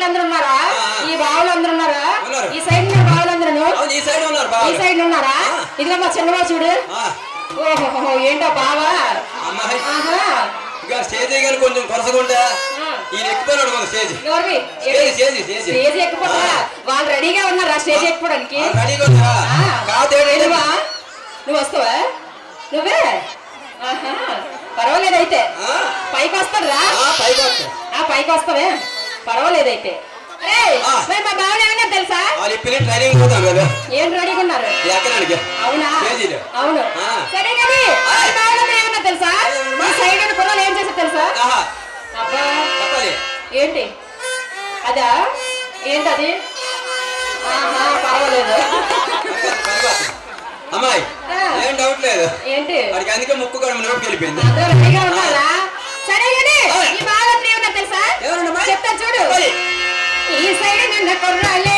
వాళ్ళు అందరూ ఉన్నారా ఆ. ఈ బావులు అందరూ ఉన్నారా ఉన్నారు. ఈ సైడ్ ఉన్న బావులు అందరూ అవును ఈ సైడ్ ఉన్నారు ఈ బాగా సైడ్ ఉన్నారా ఆ. ఇదిగో మా చిన్నబాబు చూడు ఆ, ఓహో ఏంటో బావా అమ్మాయి ఆహా ఇక స్టేజ్ గారు కొంచెం కొరసగుంటా ఆ. ఈయన ఎక్కిపోయినాడు మన స్టేజ్ ఎవరివి స్టేజ్ స్టేజ్ స్టేజ్ స్టేజ్ ఎక్కిపోతారా వాళ్ళు రెడీగా ఉన్నారా స్టేజ్ ఎక్కిపోవడానికి ఆ, రెడీగా ఉన్నారా ఆ. కాదు ఏంటంటే- నువ్వా నువ్వు వస్తావా నువ్వే ఆహా పర్వాలేదు అయితే ఆ, పైకి వస్తారా ఆ, పైకి వస్తా. ఆ పైకి వస్తావే పర్వాలేదు అయితే ఏయ్, ఆ. మరి మా బావలు ఏమన్నా తెలుసా వాళ్ళు ఇప్పుడే ట్రైనింగ్ పోతాం కదా ఏం రెడీగా ఉన్నారు ఎక్కడానికి అవునా స్టేజీలో. అవును ఆ. సరే కానీ ఆ. ఈ బావలు ఏమన్నా తెలుసా మా సైడ్ ఉన్న కుర్రాలు ఏం చేసా తెలుసా ఆహా అబ్బా చెప్పాలి ఏంటి అదా ఏంటది ఆహా పర్వాలేదు పైకి వస్తా. అమ్మాయి ఆ. ఏం డౌట్ లేదు ఏంటి వాడికి అందుకే ముక్కు కూడా నోటికి వెళ్ళిపోయింది అందరూ రెడీగా ఉన్నారా సరే కానీ ఆ. ఈ బావలు ఏమన్నా తెలుసా ఎవరన్నా అమ్మాయి? చెప్తా చూడు చెప్పాలి. ఈ సైడ్ నిన్న కుర్రాలే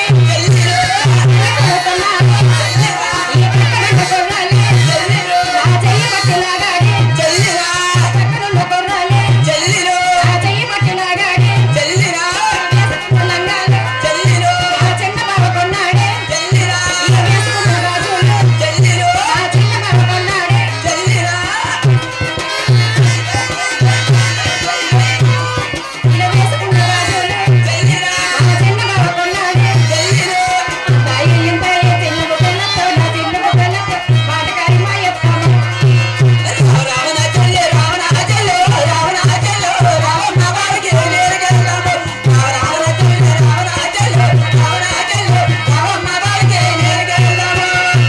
చెల్లిరా చెల్లిరో చెల్లిరా చెల్లిరో చెల్లిరా చెల్లిరో చెల్లిరా చెల్లిరా చెల్లిరో రావణ చెల్లి రావణ చెల్లి రావణ చెల్లి రావణ వారికి నేరుగెళ్తాము రావణ చెల్లి రావణ చెల్లి రావణ చెల్లి రావణ వారికి నేరుగెళ్తాము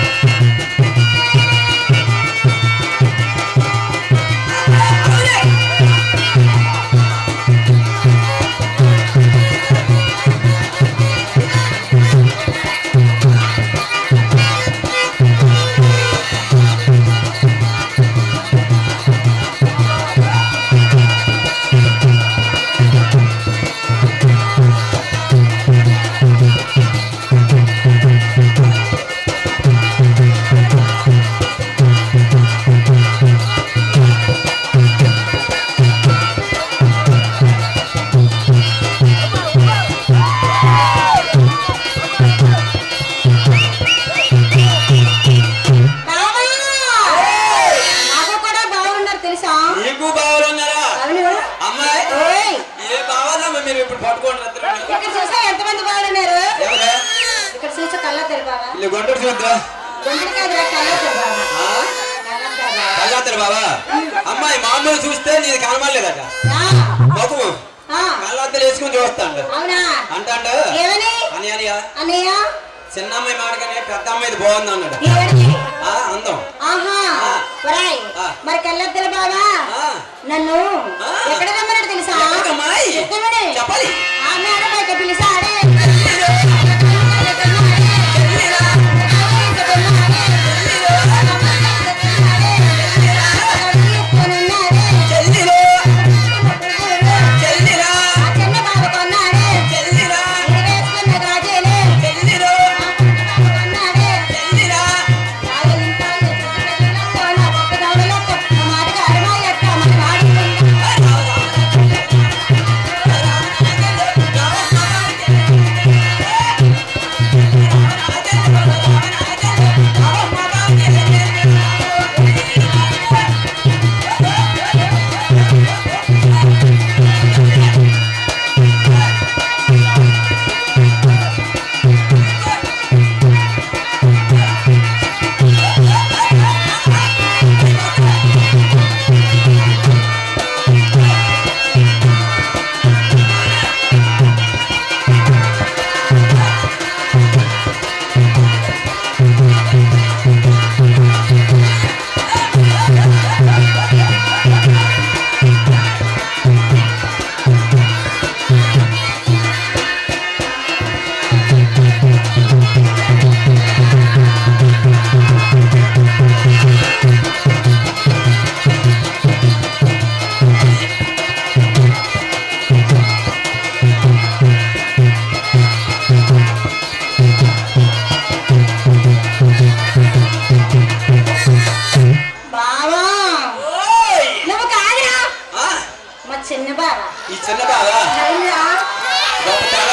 నాకు కూడా బాగున్నారు తెలుసా నీకు బావలు ఉన్నారా అవును అమ్మాయి ఓయ్ ఏ బావాలమ్మా మీరు ఇప్పుడు పట్టుకోండి ఇద్దరు ఇక్కడ చూసా ఎంతమంది బాగున్నారు ఎవరే ఇక్కడ చూసా కళ్ళ తెరబావా ఇల్లు గొంటూరు చూద్దా గుండె కాదు కళ్ళ తెరబావా కళ్ళ తెరబావా కళ్ళాతరు బాబా అమ్మాయి మామూలు చూస్తే నీది కనబడలేదట మగు కళ్ళాతలు వేసుకుని చూస్తాడు అవునా అంటాడు ఏమని అని అనియా అన్నయ్య చిన్న అమ్మాయి మాటకనే పెద్ద అమ్మాయిది బాగుంది అన్నాడు ఏమని ఆ అందం ఆహా ఆ. ఒరాయ్ ఆ. మరి కళ్ళద్దల బావా ఆ, నన్ను ఆ. ఎక్కడ రమ్మన్నాడు తెలుసా ఎక్కడికమ్మాయి? చెప్తామని చెప్పాలి ఆ మేడం బయట పిలిచాడే చెల్లిలో చెల్లిరా చెల్లిరా చెల్లిలో చెల్లిరా బావా ఓయ్! నువ్వు కాదురా ఆ, మా చిన్న బావ ఈ చిన్న బాగా అవునా గొప్ప తెల్లవారు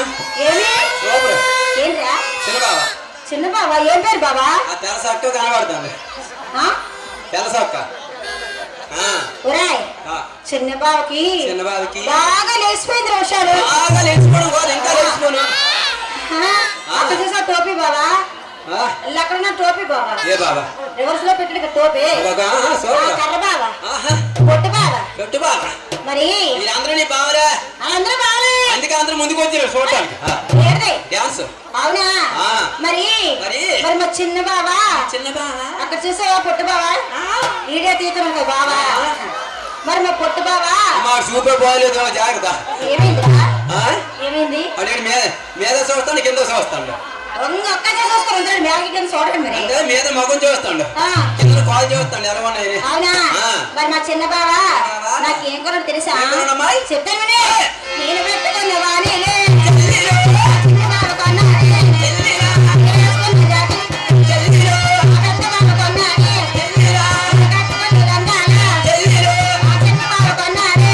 ఏమి సూపర్ ఏంట్రా చిన్న బావ చిన్న బాబా ఏం పేరు బాబా ఆ తెల్ల సొక్క కనబడుతుంది ఆ? తెల్ల సొక్క ఆ, ఒరేయ్ ఆ, చిన్న బావకి చిన్న బావకి బాగా లేచిపోయింది రోషాలు బాగా లేచిపోవడం కాదు ఇంకా లేచిపోను అక్కడ చూసా టోపీ బాబా ఆ, అక్కడ ఉన్న టోపీ బాబా ఏ బాబా రివర్స్ లో పెట్టిన ఇక్కడ టోపీ బాగా ఆ, సూపర్ కర్ర బాబా ఆహా పొట్టు బాబా పెట్టు బాబా మరి మీరందరూ నీ బావలే అందరూ బాగాలే అందుకే అందరూ ముందుకు వచ్చారు చూడటానికి ఆ, ఏంటి డ్యాన్స్ అవునా ఆ. మరి మరి? మరి మా చిన్న బాబా చిన్న బావా అక్కడ చూసావా పొట్టు బావా వీడియో తీస్తున్నాడు కదా బావా మరి మా పొట్టు బావా మా సూపర్ బాగాలేదు జాగ్రత్త ఏమైందిరా ఆ? ఏమైంది అంటే మీద మీద చూస్తాను కింద చూస్తాడు ఒక్క ఒక్కటే చూసుకొని ఉంటాడు మేళకి కింద చూడండి మరి అంటే మీద మగం చూస్తాడు ఆ, కింద కాల్ చూస్తాడు ఎలా ఉన్నాయి అవునా ఆ. మరి మా చిన్న బావా బావా? నాకేం కొనడు తెలుసా ఏం కొనడమ్మాయ్? చెప్తాను వినే. నేను పెట్టుకున్న వాణిలే చిన్న బావ కొన్నాడే. నేను వేసుకున్న జాకెట్. ఆ పెద్ద బావ కొన్నాడే. నేను కట్టుకున్న దండాల. ఆ చిన్న బావ కొన్నాడే.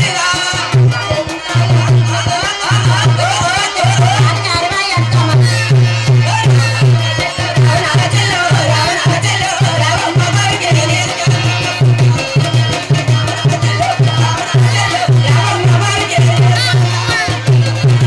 అది అరవై అంటామా. ఆ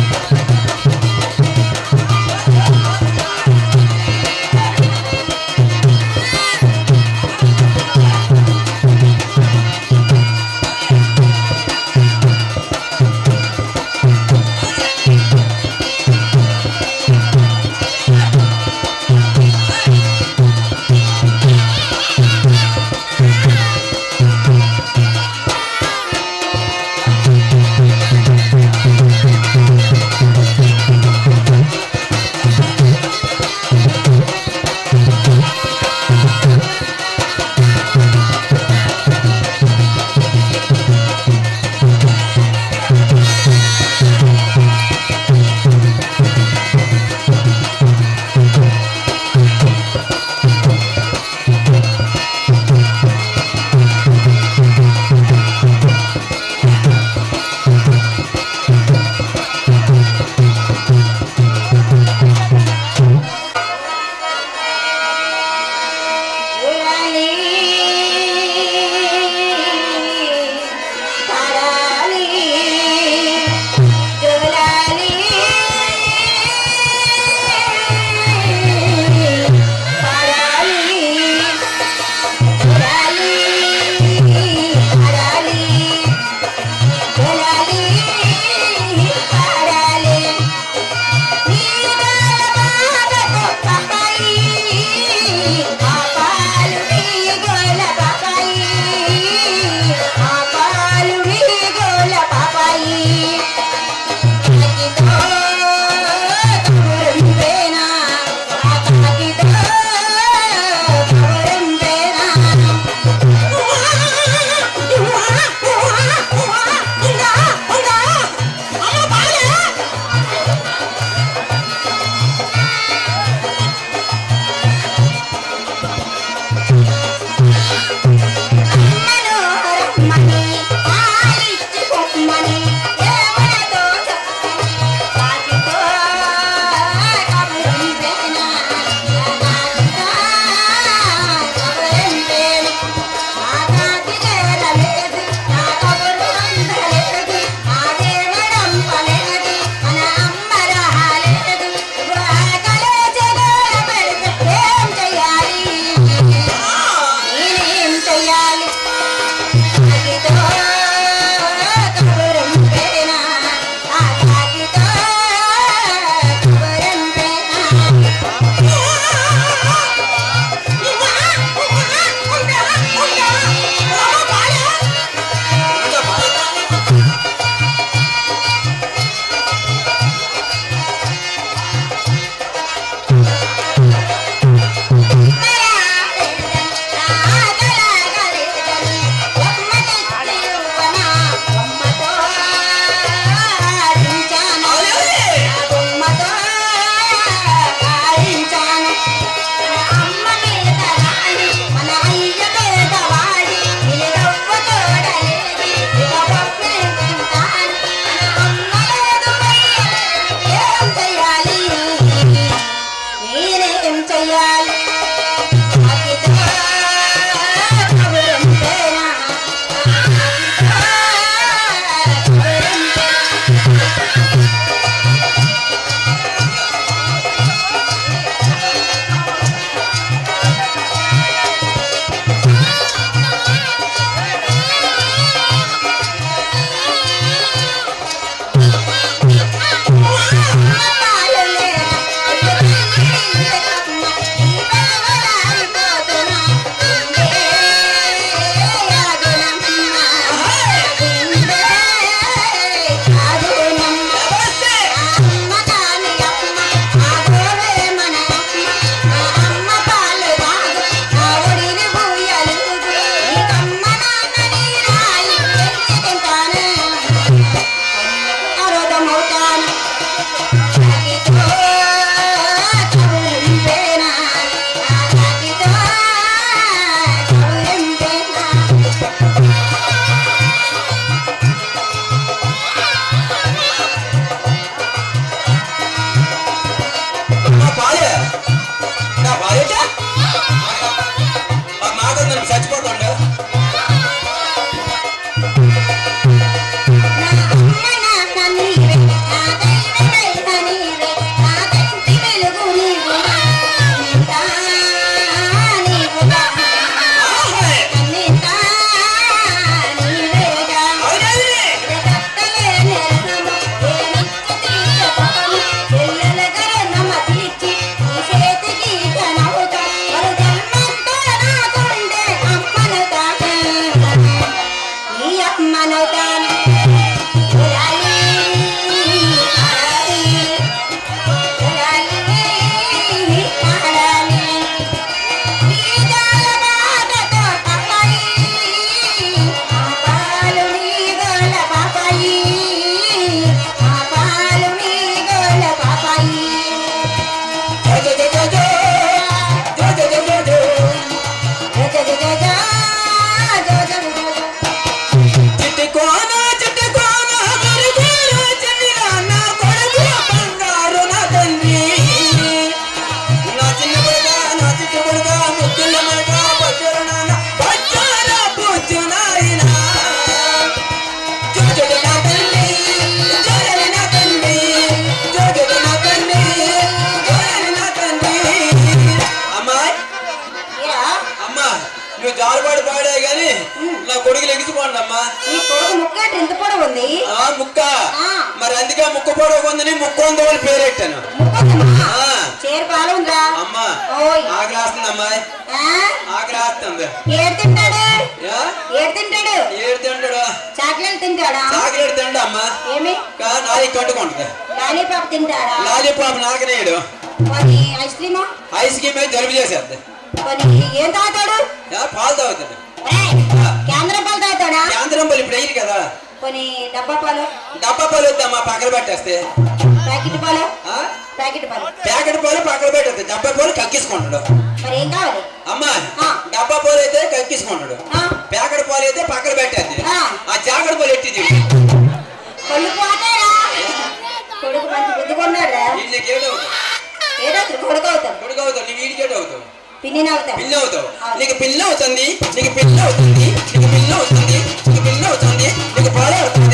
అమ్మా ఈ కొడుకు ముక్కేట ఇంత పొడవు ఉంది ఆ ముక్క ఆ. మరి అందుకే ముక్కు పొడవు ఉందని ముక్కొందు అని పేరెట్టాను ముక్కొద్దమ్మా ఆ. చేరు పాలు ఉందా అమ్మా ఓయ్ ఆకలేస్తుంది అమ్మాయి ఆ? ఆకలేస్తుంది ఏడు తింటాడు యా? ఏడు తింటాడు ఏడు తింటాడు చాక్లెట్ తింటాడా చాకలేడు తిండు అమ్మా ఏమి కా నాయి కట్టుకుంటుంది లాలీపాప్ తింటాడా లాలీపాప్ నాకనేడు కొన్ని ఐస్ క్రీమా ఐస్ క్రీమ్ అయితే జలుబు చేసేద్ది కొన్ని ఏం తాగుతాడు యా, పాలు తాగుతుంది ఏయ్, కేంద్రం పాలు తాగుతాడా కేంద్రం పల్లి ఇప్పుడు అయ్యి కదా కొన్ని డబ్బా పాలు డబ్బా పాలు వద్దమ్మా పక్కన పెట్టేస్తే ప్యాకెట్ పాలు ఆ? ప్యాకెట్ పాలు ప్యాకెట్ పాలు పక్కన పెట్టేస్తే డబ్బా పాలు కక్కిసుకుంటాడు మరి ఏం కావాలి అమ్మా ఆ. డబ్బా పాలు అయితే కక్కిసుకుంటాడు ఆ, ప్యాకెట్ పాలు అయితే పక్కన పెట్టేది ఆ. ఆ జాకెట్ పాలు ఎట్టి కొళ్ళు పోతాడా కొడుకు మంచి బుద్ధి కొన్నాడు నీకు ఏడవుతావు ఏదో కొడుకు అవుతాడు కొడుకు అవుతావు నీ వీడికి ఏడవుతావు పిన్ని అవుతాడు పిల్ల అవుతావు నీకు పిల్ల అవుతుంది నీకు పిల్ల అవుతుంది నీకు పిల్ల అవుతుంది నీకు పిల్ల అవుతుంది నీకు పాలు అవుతుంది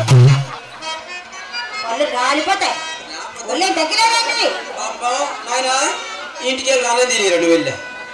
వాళ్ళు రాలిపోతాయి ఒళ్ళేం తగ్గిలేదండి అబ్బా నాయన ఇంటికి వెళ్ళి రానని తిని రెండు వెళ్ళి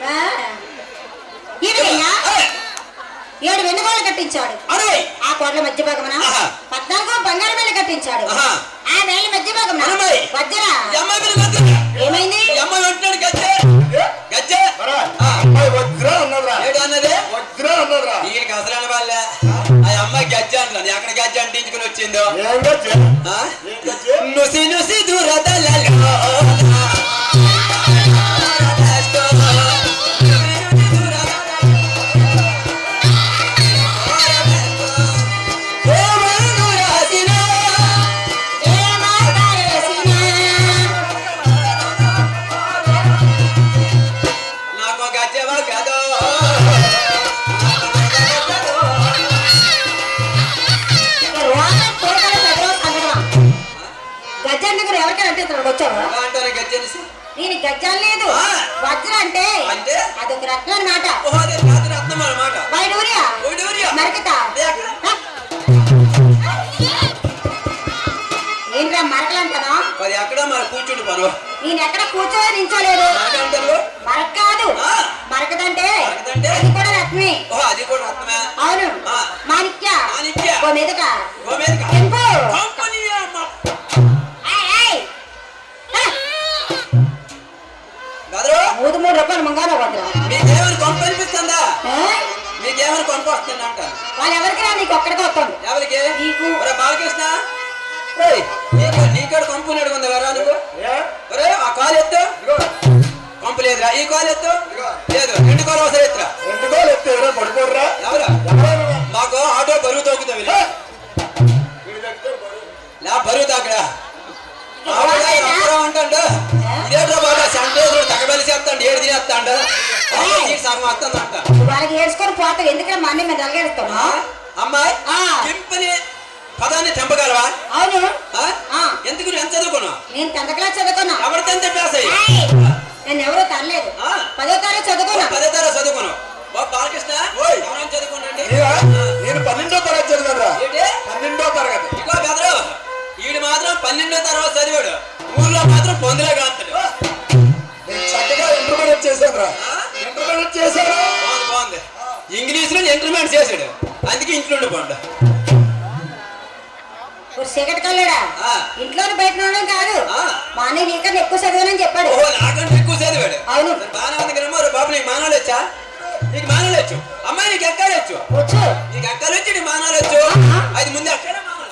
ఈవిడయ్యా ఏడు వెన్నుగోళ్ళు కట్టించాడు అరవై ఆ కోట్ల మధ్య భాగమున ఆహా. పద్నాలుగు బంగారు వేలు కట్టించాడు ఆహా. ఆ వేల మధ్య భాగమున అరవై. వజ్రా ఈ అమ్మాయి పిల్ల గజ్జె. ఏమైంది ఈ అమ్మాయి అంటున్నాడు గజ్జె గజ్జె మరా, ఆ. అమ్మాయి వజ్రా అన్నదిరా ఏడు అన్నది వజ్రా అన్నదిరా వీడికి అసలు వాళ్ళే ఆ అమ్మాయి గజ్జె అంటున్నాను ఎక్కడ గజ్జె అంటించుకుని వచ్చిందో ఏం గజ్జె? ఆ? ఏం గజ్జె? నుసి నుసి దూరదలలో ఏ మాట్లాడేసినా నాకు గజ్జెవా గదో రోగం తోటలు పెద్దలో సంగడమా గజ్జాల దగ్గర ఎవరికైనా అంటే ఇతను వచ్చాడు అంటారు గజ్జెనిసి నేను గజ్జాలు లేదు ఆ. వజ్ర అంటే అంటే? అదొక రత్నం అన్నమాట ఓహో అదే రాత్రి రత్నం అన్నమాట వైడూరియా వైడూర్యా? మరకతా ఏ అక్కడ? ఏంట్రా మరకలంటానా మరి ఎక్కడ మరి కూర్చుండి పను నేను ఎక్కడ కూర్చోలే నించోలేదు నాకంటారు మరక కాదు ఆ. మరకదంటే మరకదంటే? అది కూడా రత్నమే ఓహో అది కూడా రత్నమే అవును ఆ. మాణిక్య మాణిక్య. ఓ మీదట గోమేదిక తెంపు కంపెనీ అమ్మ ఏయ్, ఏయ్. ఆ, గదరు మూడు మూడు రూపాయలు ముంగానే వద్దురా మీకేమైనా కొంప అనిపిస్తుందా ఏ? మీకేమైనా కొంప వస్తుంది అంటాను వాళ్ళు ఎవరికి రా నీకు ఒక్కడికి వస్తుంది ఎవరికి నీకు. ఒరే బాలకృష్ణ ఏయ్, నీకు నీకాడ కొంపు నడుకుంది వరా నువ్వు ఏ? ఒరే ఆ కాలు ఎత్తు ఇదిగో, కొంపు లేదురా ఈ కాలు ఎత్తు ఇదిగో. లేదు రెండు కాలు అవసరం ఎత్తురా రెండు గోలు ఎత్తే ఎవరో పడిపోర్రా ఎవరా ఎవరా నువ్వు? మాకు ఆటో బరువు తోకుతావు ఏ? వీడి దగ్గర బరువు. లే బరువు తాకడా ఈ వాడేనా? అంటాడు ఇదేట్రా బాబా సంతోషుడు తగబెలి చేస్తాడు ఏడు తినేస్తాడు సగం వస్తుంది అంట వాళ్ళకి ఏడ్చుకొని పోతావు ఎందుకంటే మా అన్న మీద అలగేస్తాను ఆ? అమ్మాయి ఆ. కింపని పదాన్ని తెంపగలవా అవును ఆ? ఆ. ఎందుకు నువ్వు ఎంత చదువుకున్నావు నేను టెన్త్ క్లాస్ చదువుకున్నా ఎవరితో ఎంత పాస్ అయ్యి ఏయ్, నేను ఎవరో తరలేదు ఆ. పదో తరగతి చదువుకున్నా పదే తరగతి చదువుకున్నావు బాబు బాలకృష్ణ ఓయ్. ఎవరైనా చదువుకోండి నేనా? నేను పన్నెండో తరగతి చదివానురా ఏంటి పన్నెండో తరగతి ఇగో బెదరు ఈడు మాత్రం పన్నెండో తర్వాత చదివాడు ఊర్లో మాత్రం పొందులో కాస్తాడు నేను చక్కగా ఇంటర్మీడియట్ చేశానురా ఆ? ఇంటర్మీడియట్ చేశాను బాగుంది బాగుంది ఇంగ్లీష్ లో ఇంటర్మీడియట్ చేశాడు అందుకే ఇంట్లో ఉండిపోండు ఒక సిగరెట్ కల్లాడా ఆ. ఇంట్లోనే బయట ఉండడం కాదు ఆ. మా అన్నయ్య నీకన్నా ఎక్కువ చదివానని చెప్పాడు ఓహో నాకంటే ఎక్కువ చదివాడు అవును. సరే, బాగానే ఉంది కదా మరి బాబు నీకు మానాలు వచ్చా నీకు మానాలు వచ్చు అమ్మాయి నీకు ఎక్కాలు వచ్చు వచ్చు నీకు ఎక్కాలు వచ్చి నీకు మానాలు వచ్చు ఆహా. అది ముందు ఎక్కడ మానాలు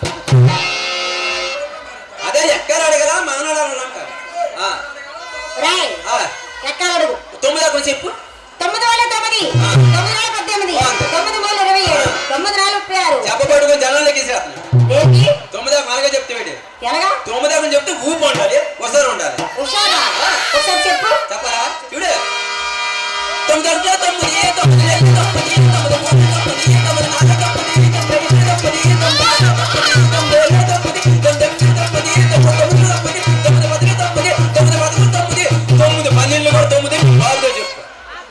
అదే ఎక్కరాడు కదా మానాడు అని అంటారు ఆ, రాయ్ ఆ, ఎక్కాలి అడుగు తొమ్మిదా కొంచెం చెప్పు తొమ్మిది వేల తొమ్మిది ఆ. తొమ్మిది వేల పద్దెనిమిది బాగుంది. తొమ్మిది వేల ఇరవై ఏడు తొమ్మిది నాలుగు ముప్పై ఆరు చెప్పబడుకుని జనాలకి వేసేస్తున్నాడు దేనికి తొమ్మిదా మనగా చెప్తే వీడు ఎలాగా తొమ్మిదా కొంచెం చెప్తే ఊపు ఉండాలి ఒకసారి ఉండాలి హుషారా ఒకసారి చెప్పు చెప్పరా చూడు తొమ్మిది అంటే తొమ్మిది తొమ్మిది రెండు తొమ్మిది తొమ్మిది మూడు తొమ్మిది తొమ్మిది నాలుగు తొమ్మిది తొమ్మిది ఐదు తొమ్మిది తొమ్మిది ఆరు తొమ్మిది తొమ్మిది ఏడు తొమ్మిది తొమ్మిది ఎనిమిది తొమ్మిది తొమ్మిది తొమ్మిది తొమ్మిది తొమ్మిది పది తొమ్మిది తొమ్మిది పదకొండు తొమ్మిది తొమ్మిది పన్నెండు కూడా తొమ్మిది బాబుతో చెప్పు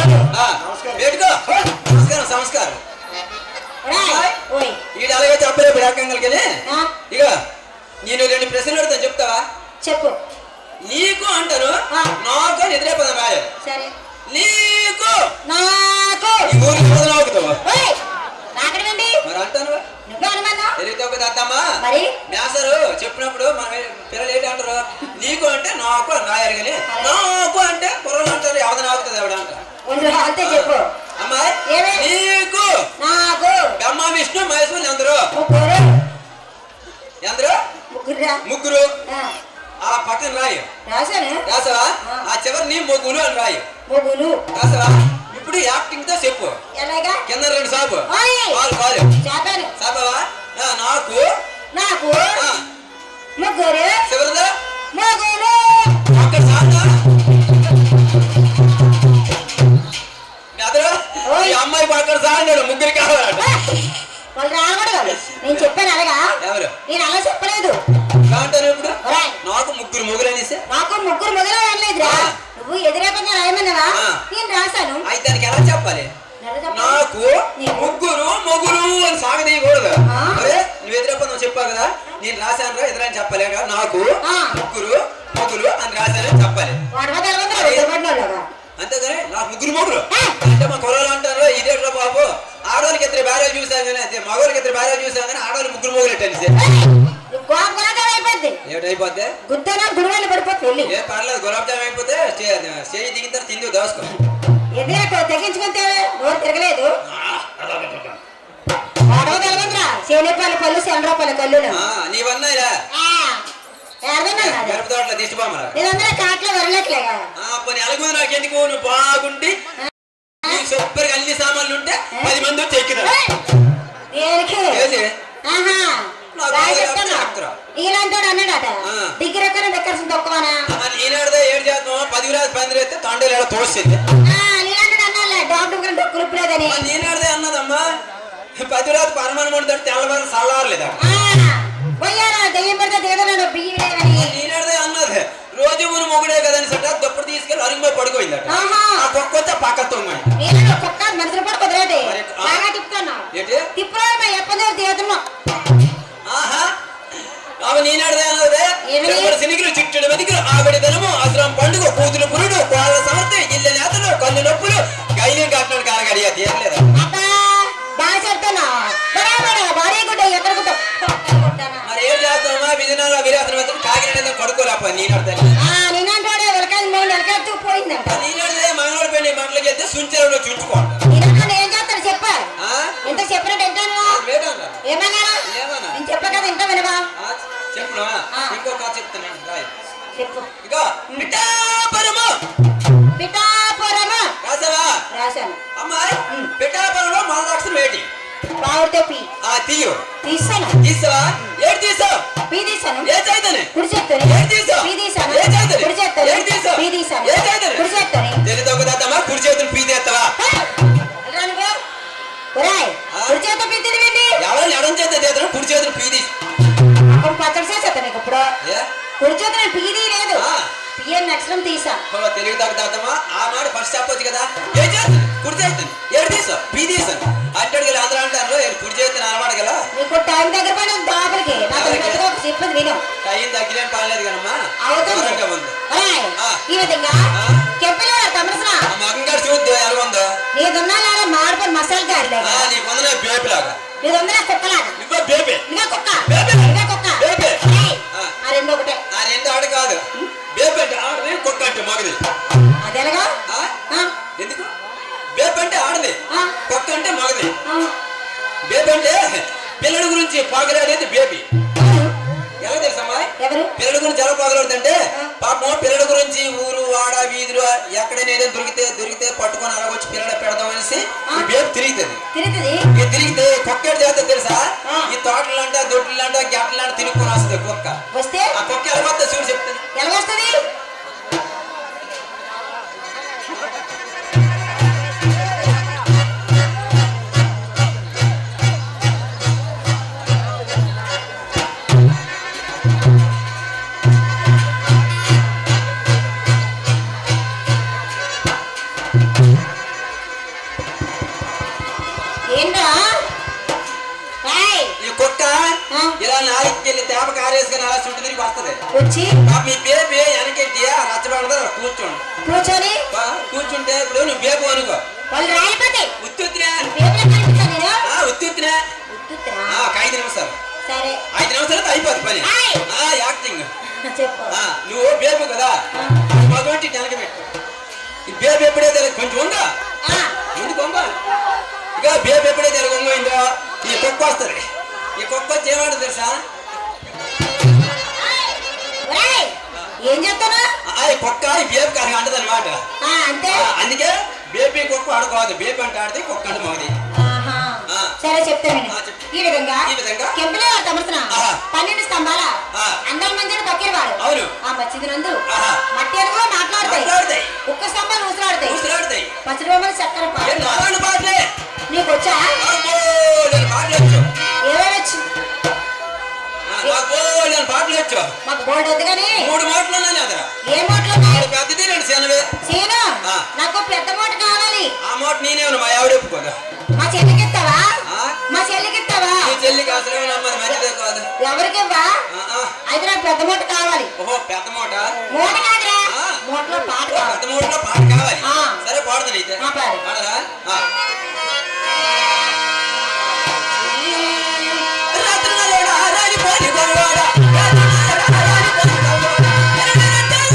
ఆ, పెట్టుకో నమస్కారం సంస్కారం ఒరేయ్, ఓయ్ ఈ అలాగే చెప్పలేదు ఏకంగా ఆ, ఇక నేను రెండు ప్రశ్నలు అడుగుతాను చెప్తావా చెప్పు నీకు అంటారు ఆ. నాకు అని ఎదురే పదం రాలేదు సరే నీకు నాకు ఈ ఊరికి పదం అవుతావా ఓయ్ నాకడమండి మరి అంటాను నువ్వు అనుమానం తెలివితే ఒక దద్దమ్మా మరి మేసరు చెప్పినప్పుడు మన పిల్లలు ఏంటి అంటారు నీకు అంటే నాకు అని రాయారు కానీ నాకు అంటే కుర్రలు అంటారు ఎవరిని ఆగుతుంది ఎవడ అంట ఉండు అంతే చెప్పు అమ్మాయి ఏమి? నీకు నాకు బ్రహ్మ విష్ణు మహేశ్వరులు ఎందరు ముగ్గురు ఎందరు ముగ్గురురా ముగ్గురు ఆ, ఆ పక్కన రాయి రాశాను రాసావా ఆ చివరి నీ మొగ్గులు అని రాయి ముగ్గురు రాసావా ఇప్పుడు యాక్టింగ్ తో చెప్పు ఎలాగా కింద రెండు సాపు ఓయ్. కాలు కాలు చెప్పాను సాపవా ఆ, నాకు నాకు ఆ, ముగ్గురు చివరిదా ముగ్గురు అక్కడ సాదా అదరు ఓయ్. ఈ అమ్మాయి పక్కన సాగాడు ముగ్గురు కావాలట వాళ్ళు రాకూడదు నేను చెప్పాను అలాగా ఎవరు నేను అలా చెప్పలేదు కాంటారు ఇప్పుడు ఒరేయ్, నాకు ముగ్గురు ముగ్గురు అనేసి నాకు ముగ్గురు మొదలు అనలేదురా ఆ. నువ్వు ఎదురేపంగా రాయమన్నావా ఆ. నేను రాశాను అయితే దానికి ఎలా చెప్పాలి ఎలా చెప్పాలి? నాకు నీకు? ముగ్గురు మొగులు అని సాగదీయకూడదు ఆ. అరే నువ్వు ఎదురప్ప నువ్వు చెప్పావు కదా నేను రాశాను రా ఎదురని చెప్పలే కదా నాకు ఆ. ముగ్గురు మొగులు అని రాశానని చెప్పాలి వాడవ తెలవదు ఇద్దరు అంతేగాని నాకు ముగ్గురు మొగులు ఆ. అంటే మా కుర్రలు అంటారు ఇదేట్రా బాబు ఆడవాళ్ళకి ఇద్దరు భార్య చూసాను కానీ అదే మగవాళ్ళకి ఇద్దరు భార్య చూసాను కానీ ఆడవాళ్ళు ముగ్గురు మొగులు ఎట్టనిసి గోపగోళం అయిపోద్ది ఏమిటైపోతే గుద్దనా గుడివెళ్ళి పడిపోతుంది వెళ్ళి ఏ పర్లేదు గులాబ్ జామ్ అయిపోతే చేయి దిగిన తర్వాత తింది దోసుకో ఎదురు తెగించుకుంటే నోరు తిరగలేదు వాడవ తెలవదురా శనిపాల పళ్ళు సెండ్ర పళ్ళు కళ్ళు ఆ, నీవన్నాయిరా మిరప తోటలో దిష్టి బొమ్మరా నేనందరూ కాట్లో వరలట్లేగా ఆ పని అలాగే నాకెందుకు నువ్వు బాగుండి నీకు సూపర్గా అన్ని సామాన్లు ఉంటే పది మంది వచ్చి ఎక్కినారు దేనికి ఏది? ఆహా నాకు బాగా బాగా చెప్తున్నా చెప్తున్నా. ఇలాంటి అన్నాడట ఆ. దగ్గర ఎక్కడ దగ్గర తక్కువనా మరి ఈనాడుదా ఏడు చేద్దాం పది రాదు పందిరి ఎత్తే తండ్రి ఏడ తోసింది నీలాంటి అన్నాలే డాక్టర్ గారు డొక్కులు ఇప్పులేదని మరి ఈనాడుదే అన్నదమ్మా పది రాదు పరమాణం తోటి తెల్లవారు చల్లారలేదా పోయారా దెయ్యం పెడితే దిగదన్నాడు బియ్యం లేవని ఈనాడుదే అన్నది రోజు ఊరు మొగుడే కదని సట దుప్పటి తీసుకెళ్ళి అరుగుమై పడుకోయిందట ఆహా. ఆ కుక్క వచ్చి ఆ పక్క తొంగని నీలాంటి కుక్క మనుషులు కూడా కుదరదు మరి, ఆ. బాగా తిప్పుతున్నావు ఏంటి తిప్పురా ఎప్పటి దిగుతున్నావు ఆహా ఆమె నీనాడుదే అన్నదే ఏమని? చెప్పుడు సినికిలు చిట్టుడు వెతికిలు ఆవిడ ధనము అసరం పండుగ కూతురు పురుడు కోళ్ళ సమర్థ ఇళ్ళ నేతలు కన్ను నొప్పులు గైలు కట్టినాడు కాలగడియా తీరలేదా అబ్బా బాగా చెప్తున్నావు బరాబర భారీ గుడ్డ ఎక్కడ గుడ్డ మరి ఏం చేస్తామా విజయనగరం వీరాసనం వెళ్తాం కాకినాడ పడుకోలేప నీనాడుదే నేనంటాడే వెలకాయ మూడు వెలకాయ పోయిందంట నీనాడుదే మంగళవారం పెళ్లి మంటలకి వెళ్తే సుంచరంలో చుంచుకోండి నేనంటే ఏం చేస్తాడు చెప్ప ఆ? ఎంత చెప్పినట్టు వింటాను వేటన్నా ఏమన్నా ఏమన్నా నేను చెప్పా కదా ఇంట వినవా ఆ, చెప్పునా ఆ. ఇంకో కథ చెప్తాను రాయ్ చెప్పు ఇక పిఠాపురము పిఠాపురమా రాసావా రాశాను అమ్మాయి పిఠాపురంలో మొదలక్షరం ఏంటి పావుతో పి ఆ తీయు తీసాను తీసావా ఏడు తీసావు పి తీసాను ఏ చైతన్య కుడి చేత్తోని ఏడు తీసావు పి తీసాను ఏ చైతన్య కుడి చేత్తోని ఏడు తీసావు పి తీసాను ఏ చైతన్య కుడి చేత్తోని తెలియదు ఒక దాతమ్మా కుడి చేతులు పీ తెస్తావా ఒరాయ్ ఆ? కుడి చేత పి తిరిగింది ఎవరైనా ఎడం చేత చేస్తాను కుడి చేతులు పీ తీసి అప్పుడు పచ్చడి చేసేస్తాను నీకు ఇప్పుడు ఏ కుడి చేత పీది లేదు ఆ. పిఎన్ అక్షరం తీసా ఓ, తెలివి తగ్గ దాతమ్మా ఆ మాట ఫస్ట్ చెప్పొచ్చు కదా ఏ చేస్తాను కుడి చేస్తాను ఏడు తీసావు పీ తీసాను అట్టడికి ఆంధ్ర అంటారు "ఏ, కుడి చేస్తాను అనమాట కదా నీకు టైం దగ్గర పడి దాపలికి నాకు ఎవరికి? పెద్దగా ఒక చెప్పేది విను టైం తగ్గిలేం పాలేదు కదమ్మా అవుతుంది దూరంగా ఉంది ఒరాయ్ ఆ. ఈ విధంగా ఆ. చెప్పలే తమరసనా ఆ మగంగారు చూద్దు ఎలా ఉందో నీదున్నా లేదా మాడిపోయి మసాలా గారిలే ఆ, నీకు ఉందనే బేపిలాగా నీదుందా కుక్కలాగా నువ్వే బేబీ ఇంకా కుక్క బేబీ. ఇంకా కుక్క బేబీ. ఏయ్, ఆ. ఆ రెండు ఒకటే ఆ రెండు ఆడు కాదు బేబీ అంటే ఆడది కుక్క అంటే మగది అదేలాగా ఆ? ఆ, ఎందుకు బేబీ అంటే ఆడది ఆ, కుక్క అంటే మగది ఆ, బేబీ అంటే పిల్లల గురించి పాగలాడేది బేబీ అవును. ఎలా తెలుసమ్మా ఎవరు పిల్లల గురించి ఎలా పాగలాడుతుంటే పాపం పిల్లల గురించి ఊరు వాడ వీధులు ఎక్కడైనా ఏదైనా దొరికితే దొరికితే పట్టుకొని అలాగొచ్చి పిల్లలు పెడదాం అనేసి ఈ బేబీ తిరుగుతుంది తిరుగుతుంది ఇక తిరిగితే కుక్క ఏడు చేస్తే తెలుసా ఆ. ఈ తోటలంట దొడ్లంట గట్టలంట తినుక్కొని వస్తుంది కుక్క వస్తే ఆ కుక్క ఎలా వస్తే చూడు చెప్తాను ఎలా వస్తుంది ఏంటా రాయ్ ఈ కుక్క ఆ? ఇలా నాలుగు వెళ్ళి తేప కారేసుకుని అలా చుట్టూ తిరిగి వస్తుంది వచ్చి ఆ మీ బేబీ వెనకెట్టి రచ్చబడదు కూర్చోండి కూర్చొని బా, కూర్చుంటే ఇప్పుడు నువ్వు బేబు అనుకో వాళ్ళు రాలిపోతాయి ఉత్తుత్తినే పేపర్ కనిపిస్తా నేను ఆ ఉత్తుత్తినే ఉత్తుత్తురా? ఆ, ఒక ఐదు నిమిషాలు సరే ఐదు నిమిషాలు అయిపోద్ది పని ఆయ్. ఆ యాక్టింగ్ చెప్పు ఆ, నువ్వు బేబు కదా మగవంటి వెనక పెట్టు ఈ బేబు ఎప్పుడే తెలియదు కొంచెం ఉందా ఆ, ముందు కొంగ ఇక బేబు ఎప్పుడే తెలియదు కొంగైందో ఈ కుక్క వస్తుంది ఈ కుక్క వచ్చి ఏమంటుంది తెలుసా ఒరేయ్, ఏం చెప్తాను ఆ ఈ కుక్క ఈ బేబు కనుక అంటది అనమాట అంతే అందుకే బేబీ కుక్క ఆడుకోవద్దు బేబీ అంటే ఆడితే కుక్క అంటే మగది ఆహా. ఆ. సరే చెప్తాను ఆ, చెప్పు. ఈ విధంగా ఈ విధంగా? కెంపులే తమరుతున్నా ఆహా. పన్నెండు స్తంభాల ఆ. అందరి మందిని పక్కిరవాడు అవును. ఆ మచ్చిది నందు ఆహా. మట్టి అడుగు మాట్లాడతాయి మాట్లాడతాయి. ఒక్క స్తంభాలు ఊసలాడతాయి ఊసలాడతాయి పచ్చడి బొమ్మలు చక్కర పాడు. ఏ నారాయణ పాటలే నీకు వచ్చా అబ్బో, నేను పాటలు వచ్చు ఏమేవచ్చు ఆ, నాకు నేను పాటలు వచ్చు మాకు బోర్డు వద్దు కానీ మూడు మాటలు ఉన్నాయి అదర ఏ మూటలు ఉన్నాయి మూడు పెద్దది రెండు చిన్నవి సీను ఆ. నాకు పెద్ద మూట కావాలి ఆ మాట నేనేమన్నా మా ఆవిడ ఒప్పుకోదు మా చెల్లికి ఇస్తావా ఆ? మా చెల్లికి ఇస్తావా నీ చెల్లికి అసలు నమ్మది మంచిదే కాదు ఎవరికి ఇవ్వా ఆ, ఆ. అయితే నాకు పెద్ద మూట కావాలి ఓహో పెద్ద మూట మూట కాదురా ఆ. మూటలో పాట ఓ, కావాలి పెద్ద మూటలో పాట కావాలి ఆ. సరే పాడుతాను అయితే ఆ, పాడు. పాడరా ఆ. రత్నలోడా రాలిపోని గొడవాడా, రత్నలోడా రాలిపోని గొడవాడా.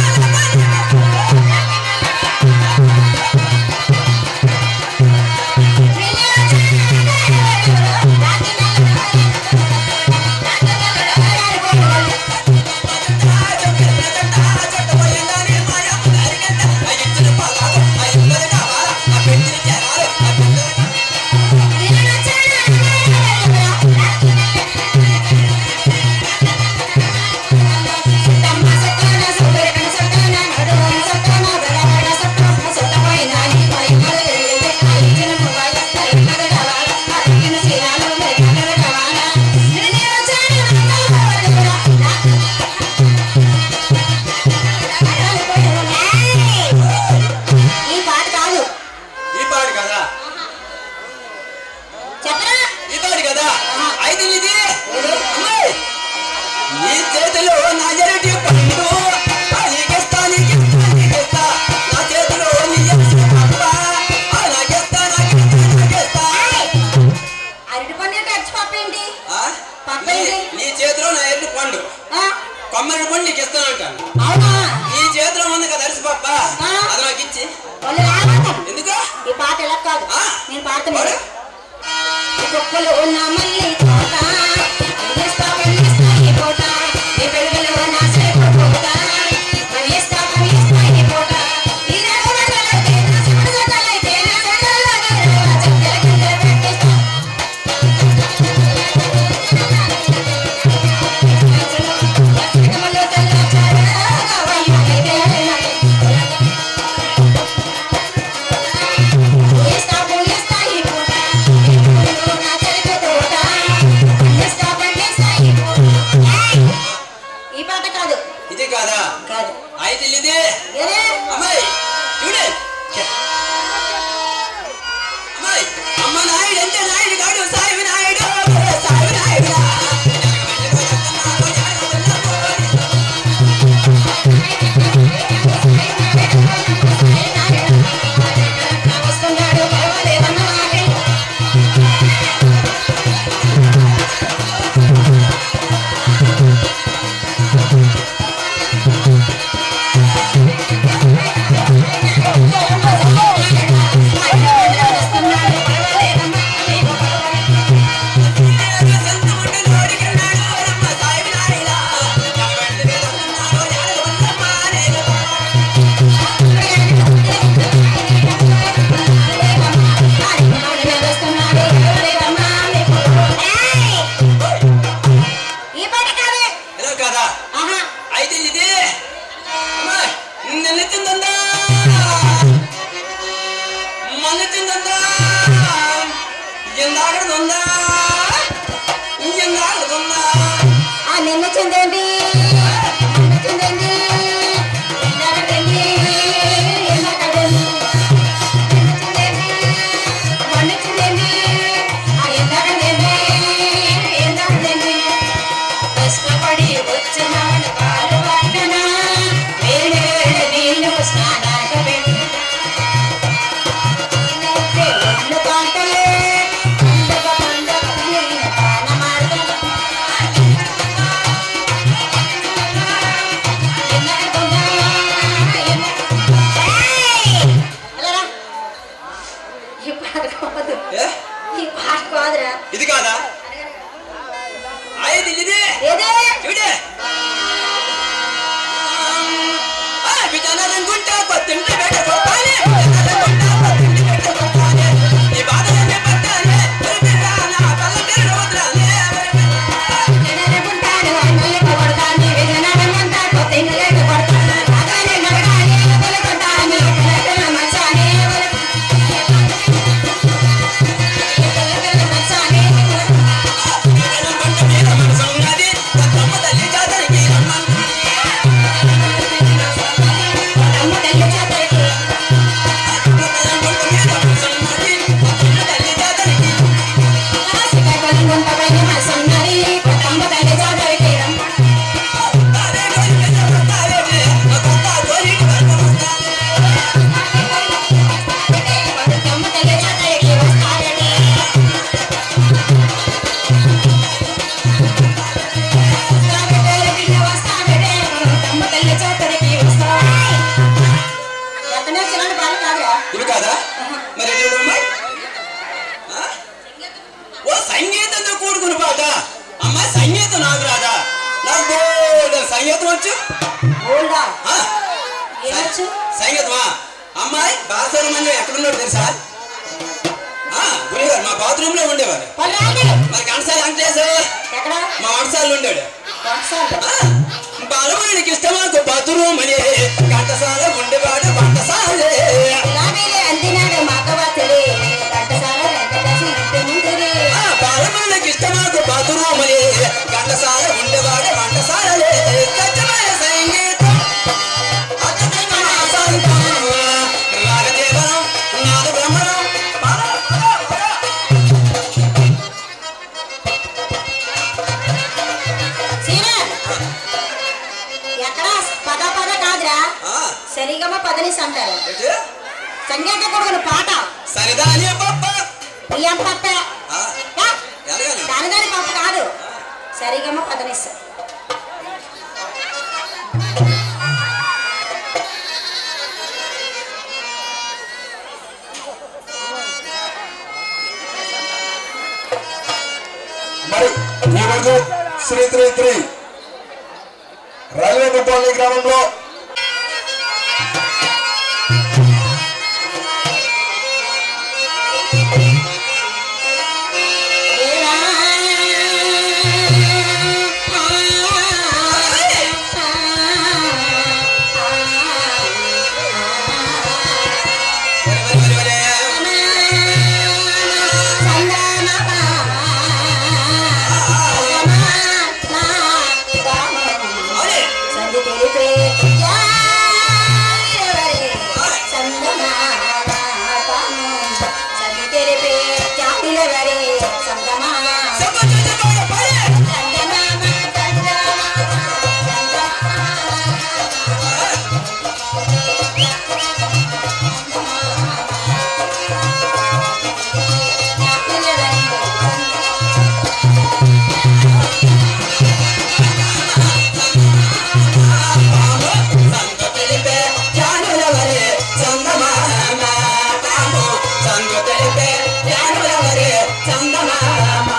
ఈ పాట కాదు ఈ పాడు కదా చెప్పరా ఈ పాడు కదా అయితే ఇది అమ్మాయి, నీ చేతిలో నా ఎరటి పండు ఆ నీకిస్తా, నీకిస్తా, నీకిస్తా. నా చేతిలో నీ ఎరటి పండు. ఆ నాకిస్తా, నాకిస్తా, నాకిస్తా. అరటి పండు ఖర్చు పాప ఏంటి ఆ? పప్పు నీ- ఏంటి? నీ చేతిలో నా ఎరటి పండు ఆ, కొమ్మరి పండు నీకు ఇస్తానంటాను అవునా నీ చేతిలో ఉంది కదా అరిసి పప్ప ఆ. అది నాకు ఇచ్చి వాళ్ళు రాబోతారు ఎందుకు ఈ పాట ఎలా కాదు ఆ. నేను పాడుతున్నా పాడు. కుక్కలు ఉన్న మల్లి తోట వదిలేస్తా వదిలేస్తా ఈ పూట ఈ పెరుగులో నా సేపు పూట వదిలేస్తా వదిలేస్తా ఈ పూట ఈ రఘువరలైతే నా సుమధురలైతే నా సకలగల చక్కెర కింద పెట్టేస్తా కమలో తెల్లచారా వయ్యైతే పోయేస్తా పోయేస్తా ఈ పూట నా చెలిక తోట పండేస్తా పండేస్తా ఈ పూట ఏయ్! ఈ పాట కాదు ఇది కాదా కాదు అయితే ఇది ఏదే అమ్మాయి చూడే అమ్మాయి అమ్మ నాయుడు అంటే నాయుడు కాడు సాయి నాయుడు సాయి నాయుడు వస్తున్నాడు పర్వాలేదన్న మాటే వస్తున్నాడు పర్వాలేదన్న ఈ పాట కాదు ఏదో కాదా ఆహా అయితే ఇది అమ్మాయి నిన్నెత్తిందా మొన్నెత్తిందా ఎందాకడుందా ఎందాకడుందా ఆ నిన్న చెందేంటి నిన్న చెందేంటి నిన్నటండి నిన్నటండి నిన్న చెందేంటి ఈ పాట కాదు ఏ? ఈ పాట కాదురా ఇది కాదా అయ్యేది ఇదే ఏదే చూడే ఆ విజయనగరంగుంటా కొత్తింటి బెట గోపాలి విజయనగరంగుంటా కొత్తింటి బెట గోపాలి ఈ బాధలన్నీ పట్టాలి పరిపిరానా పల్లకిరి వదలాలి విజయనగరంటాను అన్నలకు కొడతాను విజయనగరమంతా కొత్త ఇండ్లకు కొడతాను రాగానే నడగాలి కొలకొట్టాలి పిల్ల మంచానే పిల్ల మంచానే విజయనగరంగుంట మీద మనసు ఉన్నది కొత్తమ్మ తల్లి జాతరకి రమ్మని అమ్మ తల్లి చేతకి విజయనగరంగుంట మీద మనసు ఉన్నది కొత్తమ్మ తల్లి జాతరకి శ్రీకాకుళం గుంట పైన మనసున్నది కొత్తమ్మ తల్లి చేతకి రమ్మ తారే గోరి విజయనగరంటారేటి కొత్త గోరి వరదమంటారే కొత్తమ్మ తల్లి చేతకి వస్తారని ఇవి కాదా మరి ఎటు అమ్మాయి ఆ? ఓ సంగీతంతో కూడుకున్న పాట అమ్మాయి సంగీతం నాకు రాదా నాకు బోల్డెన్ సంగీతం వచ్చు ఆ? సంగీతమా అమ్మాయి బాసర మంది ఎక్కడున్నాడు తెలుసా ఆ, గురుగారు మా బాత్రూమ్ లో ఉండేవారు మరి కనసాల వెంకటేశ్వర మా వంటసాలలో ఉండాడు బాలమణికి ఇష్టమాకు బాత్రూమ్ అని కంటసాల ఉండేవాడు వంటసాలే ఆ, బాలమణికి ఇష్టమాకు బాత్రూమ్ అని కంటసాల ఉండేవాడు వంటసాలే సత్యమైన సంగీతం అద్భుతమైన ఆశాంతం రాగదేవనం నాద బ్రహ్మణం పద, పద, పద. ఎక్కడ పద పద కాదురా ఆ, సరిగమ పదనిస్ అంటారు ఏంటి? సంగీత కొడుకుని పాట సరిదాని పప్ప బియ్యం పప్ప ఆ, ఎలాగని? దాని దాని పప్పు కాదు సరిగమ పదనిస్ మరి ఈరోజు శ్రీ శ్రీ శ్రీ రైల్వే దుబ్బాలి గ్రామంలో వరి, వరి, వరి, వరి. అవునే. చెప్పు, చెప్పు, చెప్పు, పడి. సంగ తెలిపే జానుల వరే చందమామ తాము సంగ తెలిపే జానుల వరే చందమామ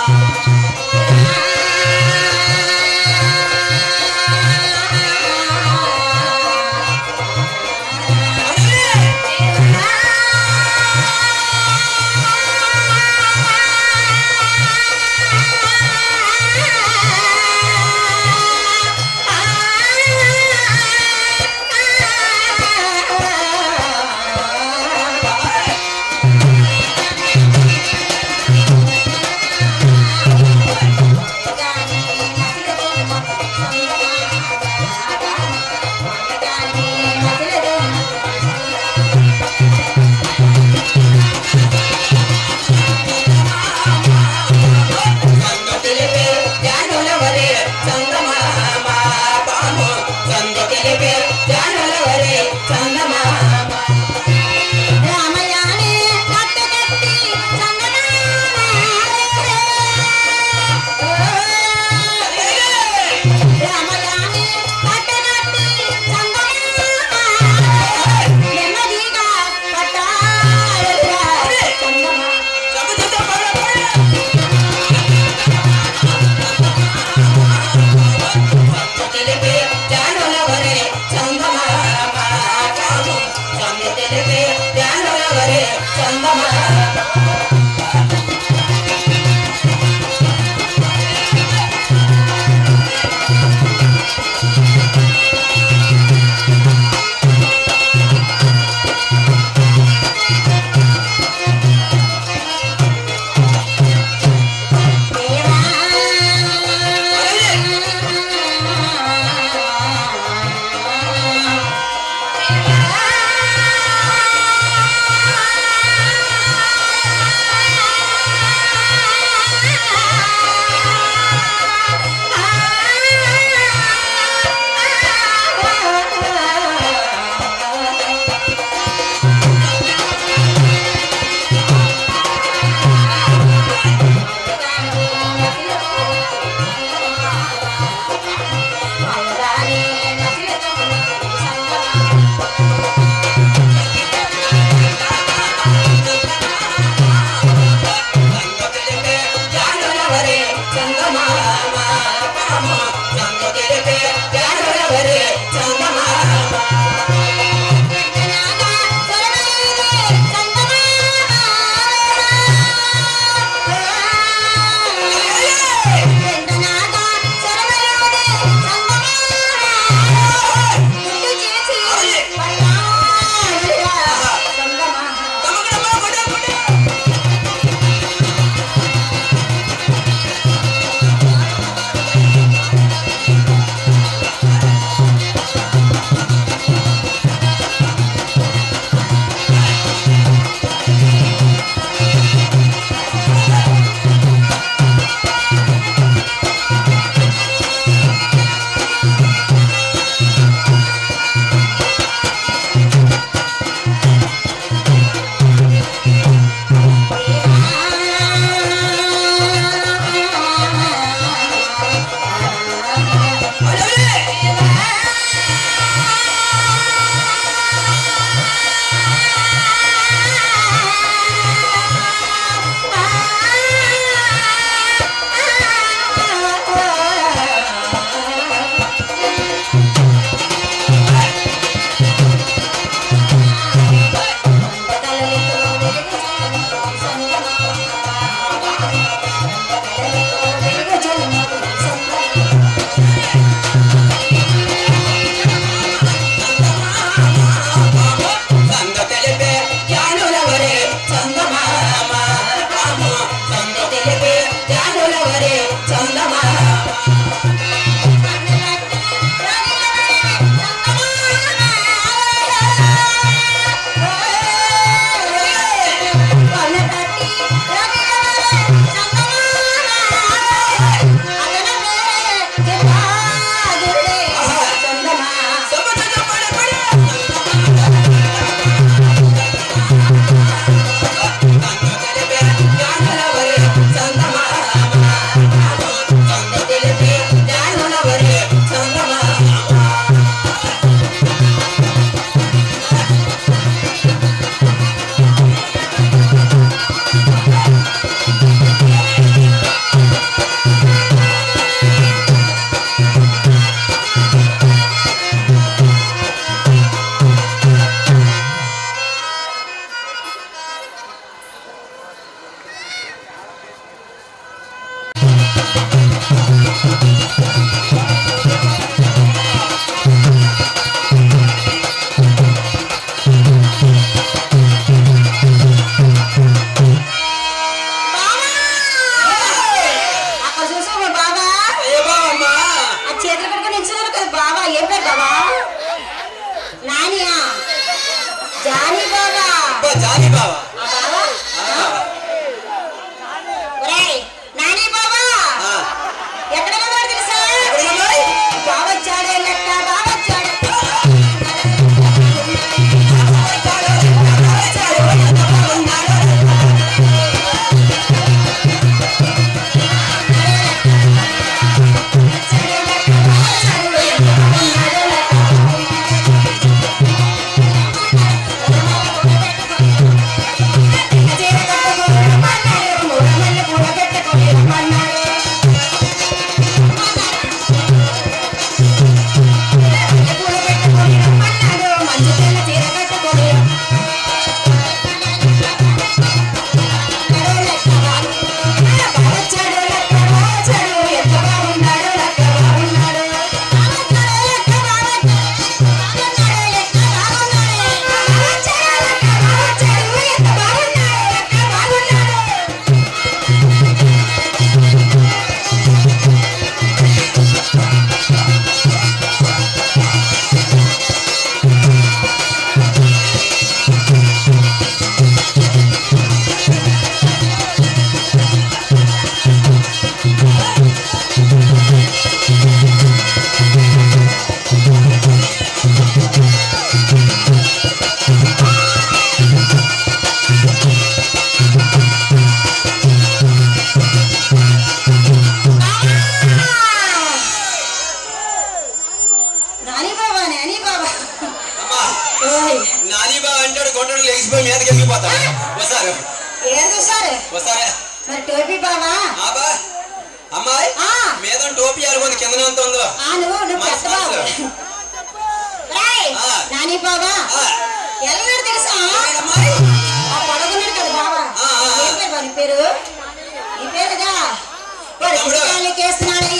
ఒకసారి వస్తారే మరి టోపీ బావా ఆబా అమ్మాయి ఆ. మీద టోపీ అలుగుంది కింద ఎంత ఉందో ఆ నువ్వు నువ్వు మా పెద్ద బాబు మనసు. రేయ్, ఆ. నాని బావా ఆ, ఎల్లనాడు తెలుసా ఏమైందమ్మాయి? ఆ పొడగున్నాడు కదా బావా ఆ, ఆ, ఆ. ఏం పేరు వాని పేరు నీ పేరుగా వాడు తమ్ముడు. పుస్తకాలకి వేస్తున్నాడు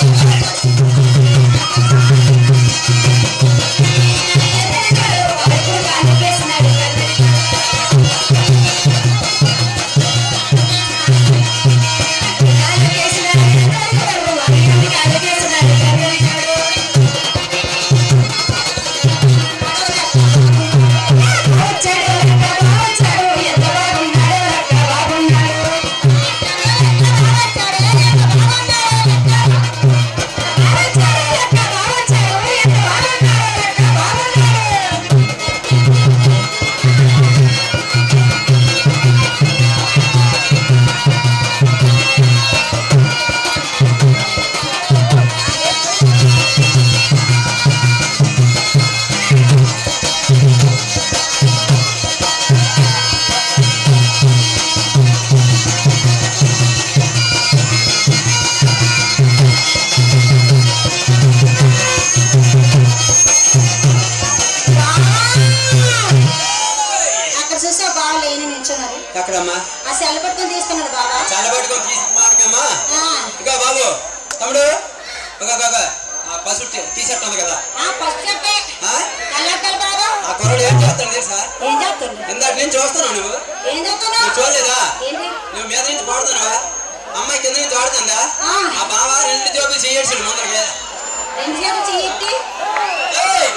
అక్కడ చూసా బావ లేని నిల్చున్నారు ఎక్కడమ్మా ఆ సెల్ పట్టుకొని తీసుకున్నాడు బావా చాలా పట్టుకొని తీసుకుమాటకమ్మా ఆ, ఇంకా బాబు తమ్ముడు ఒక ఒక ఆ పసుపు తీసేట్టుంది కదా ఆ ఫస్ట్ చెప్పే ఆ? కళ్ళక్కలు బాబా ఆ కుర్రడు ఏం చేస్తాడు తెలుసా ఏం చెప్తుండు ఇందాక నేను చూస్తున్నావు నువ్వు ఏం నువ్వు చెప్తున్నావు చూడలేదా ఏంటి నువ్వు మీద నుంచి పాడుతున్నావా అమ్మాయి కింద నుంచి ఆడుతుందా ఆ. ఆ బావ రెండు జోబులు చేయాల్సిండు ముందరకి రెండు చేతులు చెయ్యి ఏయ్!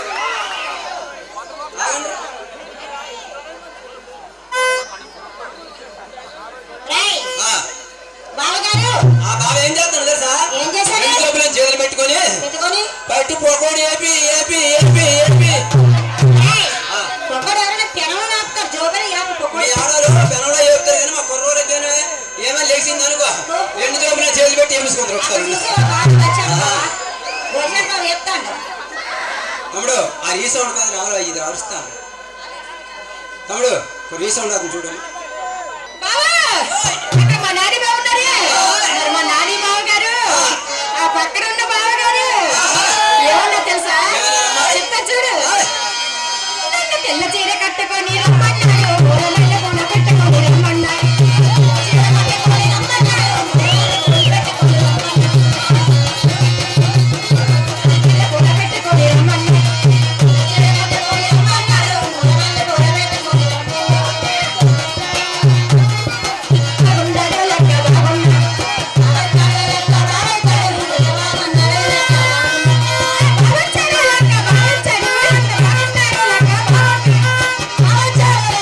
ఆగండి. రేయ్ ఆ, బావగారు ఆ బావ ఏం చేస్తాడు తెలుసా ఏం చేశాడు? రెండు జోబులను చేతులు పెట్టుకొని పెట్టుకొని పట్టి పోకోడి ఏపి ఏపి ఏపి ఏపి రేయ్ ఆ. పొగడు ఎవరైనా పెనలు నాపుతారు జోబని యాప మీ పొగడు ఆడవాళ్ళు పెనంలో చెప్తారు కానీ మా కుర్రోళ్ళకి కానీ ఏమైనా లేచింది అనుకో రెండు జోబులను చేతులు పెట్టి ఏమిసుకుంటారు అక్కడ ఒకసారి చూసి ఒక ఆట వచ్చాడు బావా భోజనం చెప్తాడు తమ్ముడు ఆ రీసౌండ్ కాదు రావాలి ఇది అరుస్తాను తమ్ముడు రీసౌండ్ అతను చూడండి బావా అక్కడ మా నాని బావ ఉన్నారే మరి మా నాని బావ గారు ఆ పక్కన ఉన్న బావ గారు ఏమన్నా తెలుసా చెప్తా చూడు నన్ను తెల్ల చీర కట్టుకొని రమ్మన్నాడు పూలమాల పూల పెట్టుకొని రమ్మన్నాడు చీర కట్టుకొని రమ్మన్నాడు పూలమాల పూలు పెట్టుకొని రమ్మన్నాడు పూల పెట్టుకొని రమ్మన్నాడు చీర కట్టుకొని రమ్మన్నాడు పూలమాల పూల పెట్టుకొని బాగున్నాడు లెక్క బాగున్నాడు బాగున్నాడు లెక్క బాగున్నాడు బాగున్నాడు లెక్క బాగున్నాడు బాగున్నాడు లెక్క బాగున్నాడు లెక్క బాగున్నాడు లెక్క బాగున్నాడు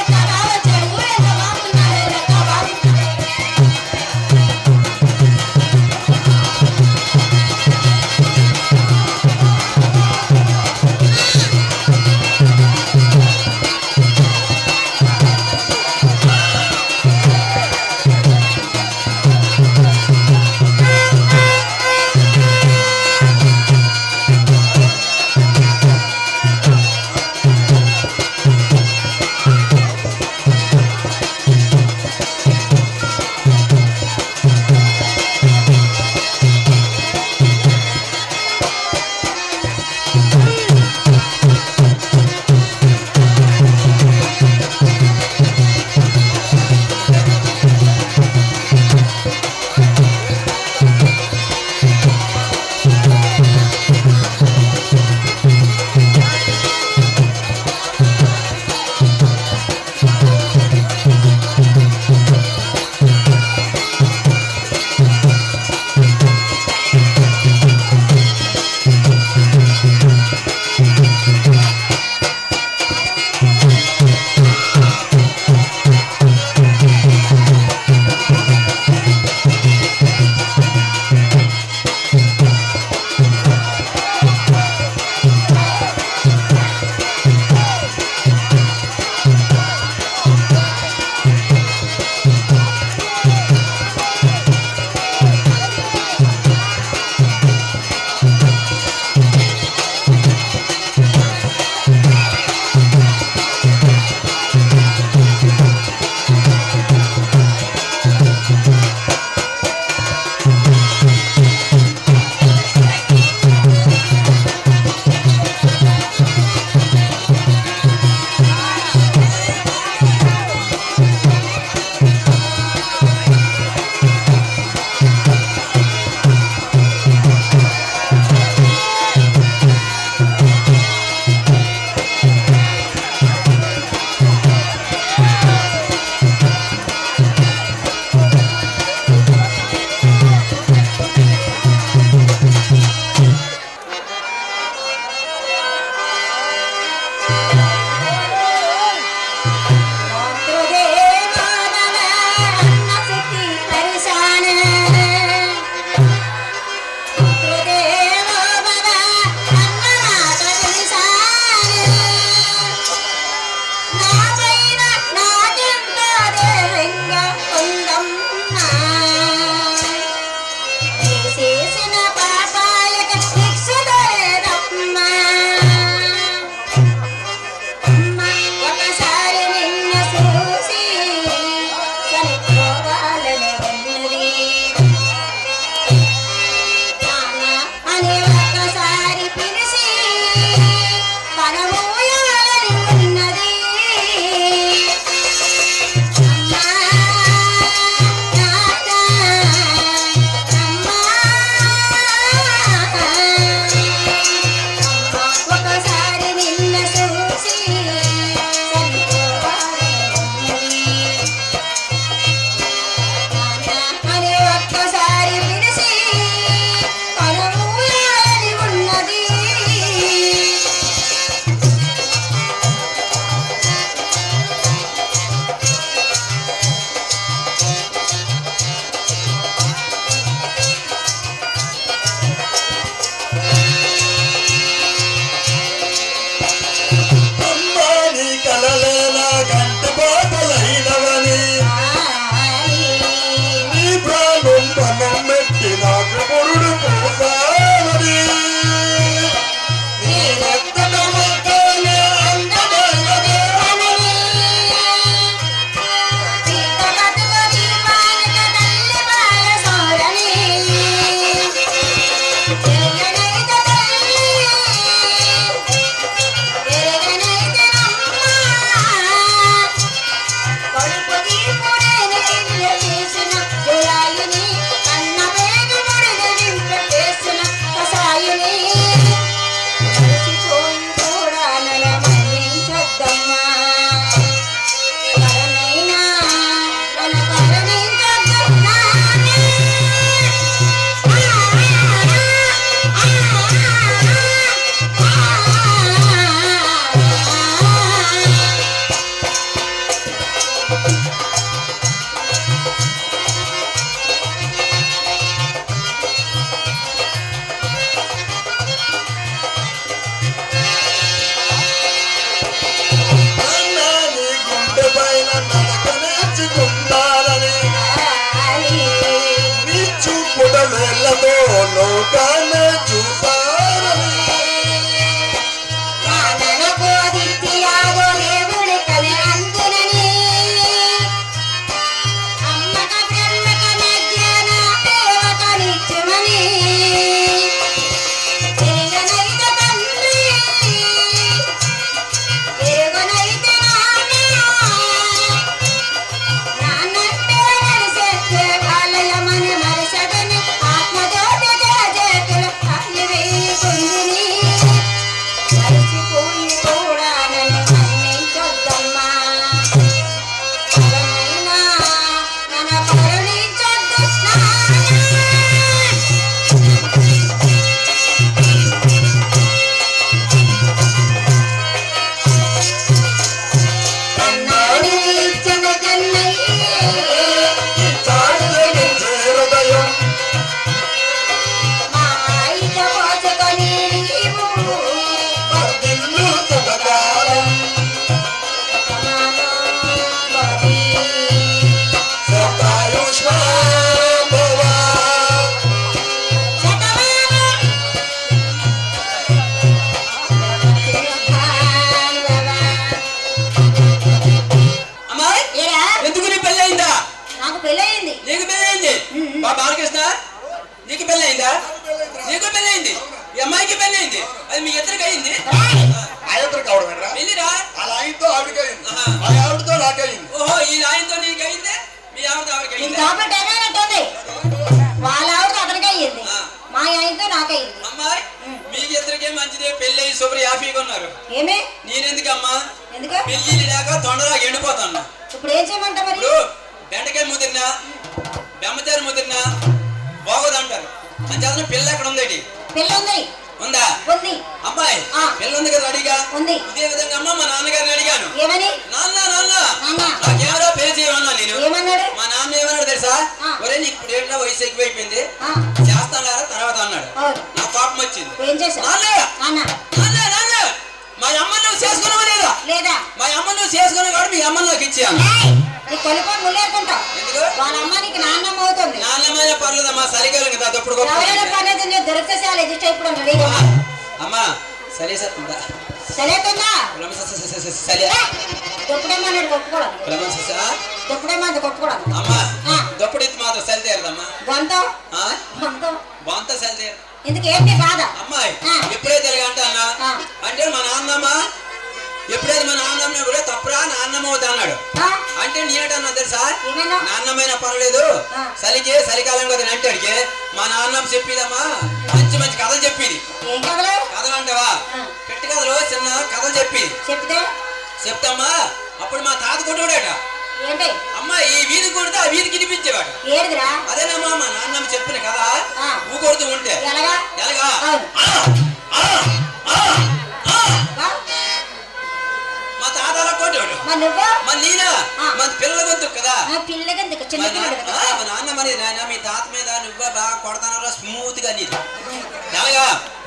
నీకు టాబ్లెట్ ఏమైనట్టుంది వాళ్ళ ఆవిడతో అతనికే అయ్యింది ఆ. మా ఆయనతో నాకయ్యింది అమ్మాయి మీకు ఇద్దరికే మంచిదే పెళ్లి అయ్యి శుభ్ర హ్యాపీగా ఉన్నారు ఏమే నేనెందుకమ్మా ఎందుకు పెళ్లి లేక తొండరా ఎండిపోతాను ఇప్పుడు ఏం చేయమంటావు మరి ఇప్పుడు బెండకాయ ముదిరినా బెమ్మచారి ముదిరినా బాగోదంటారు అంచేతన పిల్ల ఎక్కడ ఉంది పిల్ల ఉంది ఉందా ఉంది అమ్మాయి ఆ. పిల్ల ఉంది కదా అడిగా ఉంది ఇదే విధంగా అమ్మ మా నాన్నగారిని అడిగాను ఏమని నాన్న నాన్న నాన్న. నాకేమరా పెళ్లి చేయమన్నా నేను ఏమన్నాడు మా నాన్న ఏమన్నాడు తెలుసా ఆ. ఒరే నీకు ఇప్పుడు ఏంటో వయసు ఎక్కువైపోయింది ఆ, చేస్తానా తర్వాత అన్నాడు అవును నా కోపం వచ్చింది ఏం చేశావు నాన్న నాన్న నాన్న నాన్న మా అమ్మ నువ్వు చేసుకున్నావా లేదా లేదా మా అమ్మ నువ్వు చేసుకున్నావు కాబట్టి మీ అమ్మ నాకు ఇచ్చాను ఏయ్, నీ కొలుకొని ముల్లేరుకుంటావు ఎందుకు వాళ్ళ అమ్మ నీకు నాన్నమ్మ అవుతుంది నాన్నమైన పర్లేదమ్మా సరిగా కదా తప్పుడు గొప్ప ఎవరైనా పర్లేదు నేను దొరికితే చాలా ఎదురు అయిపోవడం రెడీగా అమ్మా, అమ్మా సరే సార్ ఉందా సరేతుందా కులమ స- స- స- స- సరే దొప్పుడేమన్నాడు కొట్టుకోవడం కులమ స- స- దొప్పుడేమన్నది కొట్టుకోవడం అమ్మా ఆ. దప్పుడు ఇది మాత్రం సరి తీరదమ్మా గొంతం ఆ? గొంతం బాగుంతా సరి తీర ఇందుకు ఏంటి బాధ అమ్మాయి ఆ. ఎప్పుడైతే ఇలాగ అంటానా ఆ. అంటే మా నాన్నమ్మ ఎప్పుడైతే మా నాన్నమ్మ కూడా తప్పురా నాన్నమ్మ అవుతా అన్నాడు ఆ? అంటే నేటన్నా తెలుసా ఏమన్నా నాన్నమ్మైనా పర్వాలేదు ఆ. చలికి చలికాలం కదా అని అంటాడికి మా నాన్నమ్మ చెప్పిదమ్మా మంచి మంచి కథలు చెప్పేది ఏం కదలు కథలు అంటావా ఆ. పెట్టి కథలు చిన్న కథలు చెప్పేది చెప్తే చెప్తామ్మా అప్పుడు మా తాత కొట్టుకోడాట ఏంటి అమ్మ ఈ వీధి కొడితే ఆ వీధికి వినిపించేవాడు ఏడుదిరా అదేనమ్మా మా నాన్నమ్మ చెప్పిన కదా ఆ. ఊ కొడుతూ ఉంటే ఎలాగా ఎలాగా అవును. ఆ, ఆ, ఆ, ఆ. బా, మా తాత అలా కొట్టాడు మరి నువ్వు మా నీనా ఆ. మా పిల్లల గొంతు కదా ఆ పిల్లగందుకు చిన్న మా పిల్లడు నాన్న కదా ఆ, మా నాన్న మరి నాయన మీ తాత మీద నువ్వు బాగా కొడతానరా స్మూత్ గా నీది ఎలాగా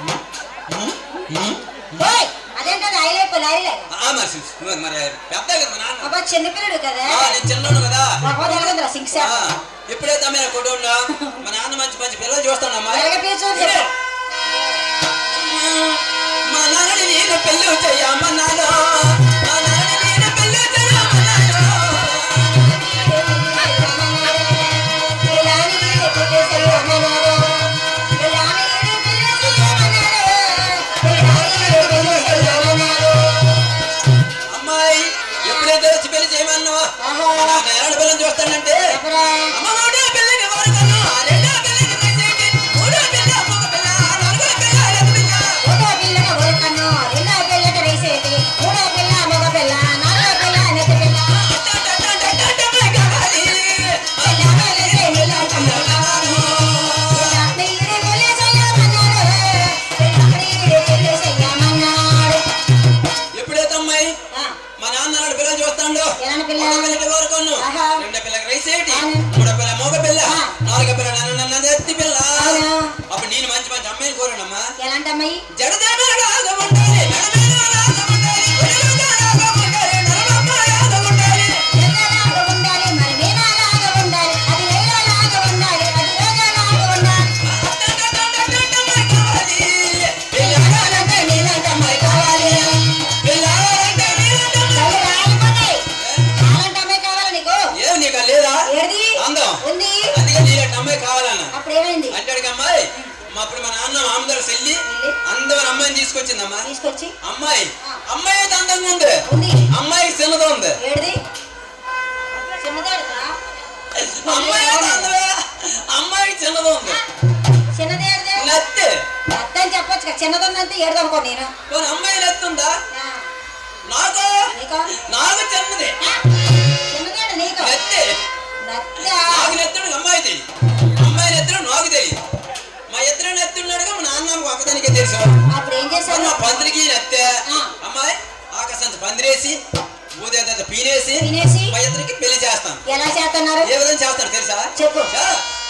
ఓయ్ అదేంటది ఐలైపు లారీలే ఆ, మరి సి- మరి పెద్ద కదా మా నాన్న అబ్బా చిన్న పిల్లడు కదా ఆ, నేను చిన్నోడు కదా బాబా తెలగదురా సిక్స్ ఆ, ఎప్పుడైతే మీరు కొడున్నా మా నాన్న మంచి మంచి పిల్లలు చూస్తానమ్మా ఎలాగ పీచు చెప్పు మా నాన్నని నేను పెళ్ళి చెయ్యమన్నాను మా నాన్నని నేను పెళ్ళి చెయ్యమన్నాను అమ్మాయి ఎప్పుడైతే వచ్చి పెళ్లి చేయమన్నావు ఆహా. మా నాన్న ఎలాంటి పిల్లలు చూస్తానంటే అమ్మ మూడో పిల్లకి వాడుతాను రెండో పిల్లకి మెచ్చేటి మూడో పిల్ల ఒక పిల్ల నాలుగో పిల్ల ఐదు పిల్ల అట్టంటంటంటంటమే కావాలి ఎప్పుడైతే అమ్మాయి మా నాన్న అలాంటి పిల్లలు చూస్తాడు ఎలాంటి పిల్ల? ఒక పిల్లకి కోరుకోను ఆహా. రెండో పిల్లకి రైస్ ఏంటి అవును. మూడో పిల్ల మోగ పిల్ల ఆ. నాలుగో పిల్ల నన్ను నన్ను ఎత్తి పిల్ల అవును. అప్పుడు నేను మంచి మంచి అమ్మాయిని కోరానమ్మా ఎలాంటి అమ్మాయి జడదేమలాగా ఉండాలి నడమేలాగా ఉండాలి ఒడిలోగాలాగా ఉండాలి నడమమ్మ లాగా ఉండాలి ఎల్లలాగా ఉండాలి మరి మీనాలాగా ఉండాలి అది వేరేలాగా ఉండాలి అది రోజాలాగా ఉండాలి అట్టంటంటంటంటమే కావాలి పిల్లగాలంటే నీలంటే అమ్మాయి కావాలి పిల్లగాలంటే నీలంటే అమ్మాయి కళ్ళు రాలిపోతాయి. అలాంటి అమ్మాయి కావాలా నీకు ఏం నీకు లేదా ఏది అందం ఉంది అందుకే నీలాంటి అమ్మాయి కావాలన్నా అప్పుడు ఏమైంది అంటాడు అమ్మాయి మా అప్పుడు మా నాన్న మామదారు చెల్లి వెళ్ళి? అందమైన అమ్మాయిని తీసుకొచ్చిందమ్మా తీసుకొచ్చి అమ్మాయి ఆ. అమ్మాయి అయితే అందంగా ఉంది ఉంది అమ్మాయి చిన్నది ఉంది ఏడిది చిన్నదేడుదా అమ్మాయి అయితే అందమే అమ్మాయి చిన్నది ఉంది చిన్నదేడుదే నత్తి అర్థం చెప్పొచ్చు కదా చిన్నదందంటే ఏడుదనుకో నేను పోనీ అమ్మాయి నత్తుందా ఆ, నాకు నీకో నాకు చిన్నది చిన్నదేడు నీకో నత్తి నత్తా నాకు నెత్తుడు అమ్మాయి తెలియదు అమ్మాయి నెత్తుడు నాకు తెలియదు మా ఇద్దరు నెత్తున్నాడుగా మా నాన్న ఒక్కదానికే తెలుసు అప్పుడు ఏం మరి చేశాను మా పందిరికి నెత్తే ఆ. అమ్మాయి ఆకాశంత పందిరేసి ఊదేదంత పీనేసి తినేసి మా ఇద్దరికి పెళ్లి చేస్తాను ఎలా చేస్తున్నారు ఏ విధంగా చేస్తాను తెలుసా చెప్పు చా.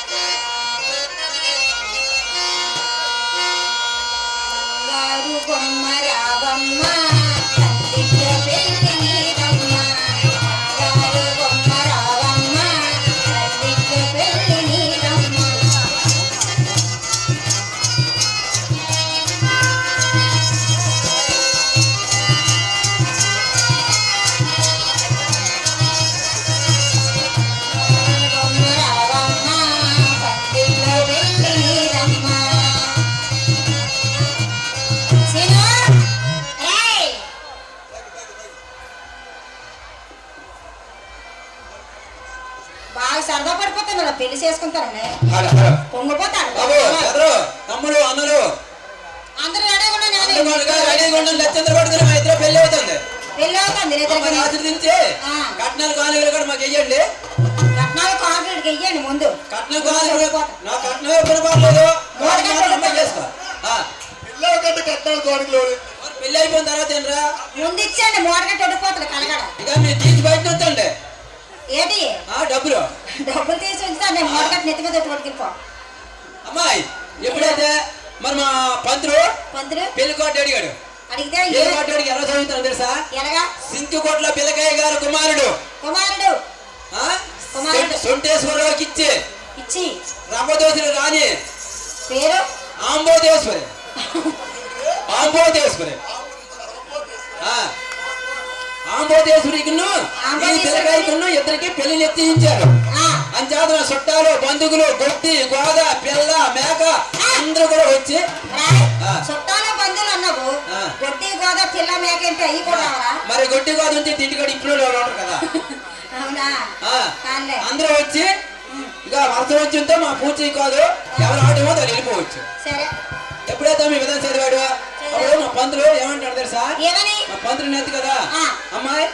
గారు బొమ్మ రావమ్మ కందిట్లో పెళ్లి నీదమ్మ గారు బొమ్మ రావమ్మ కందిట్లో పెళ్లి నీదమ్మ గారు బొమ్మ రావమ్మ కందిట్లో పెళ్లి నీదమ్మ సీను రేయ్ పడిపోతున్నారు పెళ్లి చేసుకుంటారండి హలో హలో పొంగిపోతారు బాబు ఎదరు తమ్ముడు అన్నలు అందరూ రెడీ కూడా అందుకోగా రెడీగా ఉండండి నచ్చింద్ర పడుకుని మా ఇద్దరు పెళ్లి అవుతుంది పెళ్లి అవుతుంది మమ్మల్ని ఇద్దరికి ఆశీర్వదించి ఆ. కట్నాలు కానుకలు కూడా మాకు వెయ్యండి రత్నాలు కాంక్రీట్కి వెయ్యండి ముందు కట్నం కానుకలు నా కట్నం ఎప్పుడు పర్లేదు వాడికి మాత్రం అమ్మాయి చేసుకో ఆ. పిల్లల కంటే కట్టాలి కోరికలు మరి పెళ్లి అయిపోయిన తర్వాత ఏంట్రా ముందు ఇచ్చేయండి మూడగా తొడిపోతుంది కలగడ ఇక మీరు తీసి బయట వచ్చండి ఏంటి ఆ డబ్బులు డబ్బులు తీసి ఉంచుతాను నేను మూడగట్టు నెత్తి మీద పట్టుకెళ్ళిపో అమ్మాయి ఎప్పుడైతే మరి మా పంతులు పంతులు పెళ్లి కోట అడిగాడు అడిగితే పెళ్లి ఏ- కోట అడిగి ఎలా చదువుతాను తెలుసా ఎలాగా సింకికోట్ల పిల్లకాయ గారు కుమారుడు కుమారుడు ఆ? కుమారుడు. సొంట- సొంటేశ్వరరావుకి ఇచ్చి ఇచ్చి రమ్మదోసులు రాని పేరు ఆంబోదేశ్వరి ఆంబోదేశ్వరి ఆ. ఆంబోదేశ్వరికిను ఈ ఆంబోదేశ్వరికి- పిల్లకాయకును ఇద్దరికి పెళ్లి నెత్తించారు ఆ, అంచేత నా చుట్టాలు బంధువులు గొట్టి గోద పిల్ల మేక అందరూ కూడా వచ్చి రాయ్ ఆ. చుట్టాలు బంధువులు అన్నావు ఆ. గొడ్డి గోద పిల్ల మేక ఏంటి అయ్యి కూడా రావరా మరి గొట్టి గోద ఉంటే తింటికాడ ఇంట్లో ఎవరు ఉంటారు కదా అవునా ఆ. కాదులే అందరూ వచ్చి ఇక వర్ష వచ్చింటే మా పూర్తి కాదు ఎవరు ఆటమో దాన్ని వెళ్ళిపోవచ్చు సరే ఎప్పుడైతే మీ విధానం చదివాడు అప్పుడు మా పంతులు ఏమంటాడు తెలుసా ఏమని మా పంతులు నెత్తి కదా ఆ. అమ్మాయి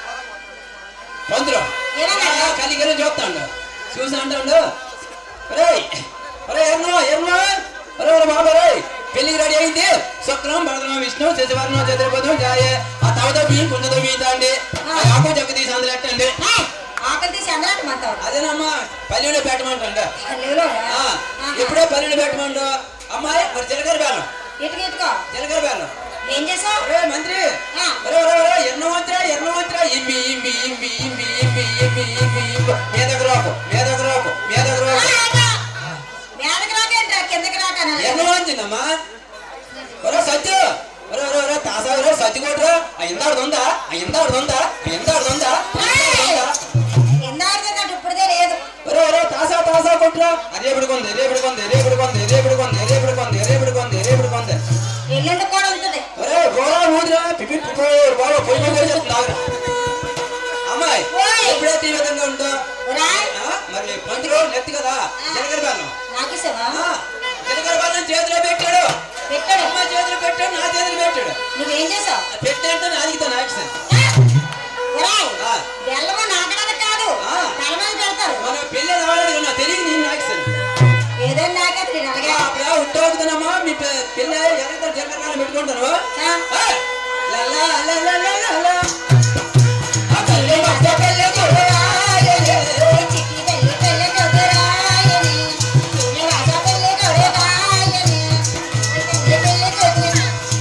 పంతులు ఏమన్నాడు? కలిగిరి చూస్తాడు చూసి అంటాడు ఒరే ఒరే ఎర్నో ఎర్నో ఒరే ఒరే బాబు ఒరే పెళ్లికి రెడీ అయింది శుక్రం భరతనం విష్ణు శశివర్ణం చతుర్పదం జాయే ఆ తవతో బియ్యం కుండతో బియ్యం తాండి ఆ ఆకు చెక్క తీసి అందులో ఎట్టండి ఏయ్, ఆకలి తీసి అందరూ మంతావు అదేనమ్మా పల్లెలో పెట్టమంటండి పల్లెలో ఆ, ఎప్పుడే పల్లెలు పెట్టమండు అమ్మాయి మరి జీలకర్ర బేలం ఇటుకు ఇటుకో జీలకర్ర బేలం ఏం చేసావు ఒరే మంత్రి ఆ. ఒరే ఒరే ఒరే ఎన్నో మంత్రి ఎన్నో మంత్రి ఇమ్మి ఇమ్మి ఇమ్మి ఇమ్మి ఇమ్మి ఇమ్మి ఇమ్మి ఇమ్మి మీదకు రాకు మీదకు రాకు మీదకు రాకు మేడకి రాకేంట్రా కిందకి రాకనా ఎన్నో మంచిందమ్మా ఒరే సత్యు ఒరే ఒరే ఒరే తాసా ఒరే సత్యు కొట్టురా అయిందాడుతుందా అయిందాడుతుందా అయిందాడుతుందా కింద ఆడుతున్నట్టు ఇప్పుడుదే లేదు ఒరే ఒరే తాసా తాసా కొట్టురా అదే పిడుకుంది ఇదే పిడుకుంది ఇదే పిడుకుంది ఇదే పిడుకుంది ఇదే పిడుకుంది ఇదే పిడుకుంది ఇదే పిడుకుంది ఎల్లుండి కూడా ఉంటుంది ఒరే గోరా ఊదిరా పిపి పిపి బాగా పొయ్యి మీద చెప్తున్నా అమ్మాయి ఓయ్. ఎప్పుడైతే ఈ విధంగా ఉందో రాయ్ ఆ, మరి పంతులు నెత్తి కదా జీలకర్ర బెల్లం నాకు ఇస్తావా ఆ, జీలకర్ర బెల్లం చేతిలో పెట్టాడు పెట్టాడు అమ్మ చేతిలో పెట్టాడు నా చేతిలో పెట్టాడు నువ్వేం చేసావు పెట్టంటే నాదిగితే నాకిస్తాను ఒరాయ్ ఆ. బెల్లము నాకడానికి కాదు ఆ. తల మీద పెడతారు మన పెళ్ళి రావాలి నా తెలియదు నేను నాకిస్తాను ఏదో నాకేది నేను అలాగే అప్పుడు ఉట్టవుతుందమ్మా మీ పె- పెళ్ళి ఎక్కడ జీలకర్ర బెల్లం పెట్టుకుంటాను ఆ. ఆ, లల్లా, లల్లా, లల్లా, లల్లా. ఆ పెళ్ళి మధ్య పెళ్ళి కొడురాయలే. చిట్టి పెళ్ళి పెళ్ళి కొడురాయని చిన్ని వాస పెళ్ళి కొడురాయని పెళ్ళి పెళ్ళి కొడుకు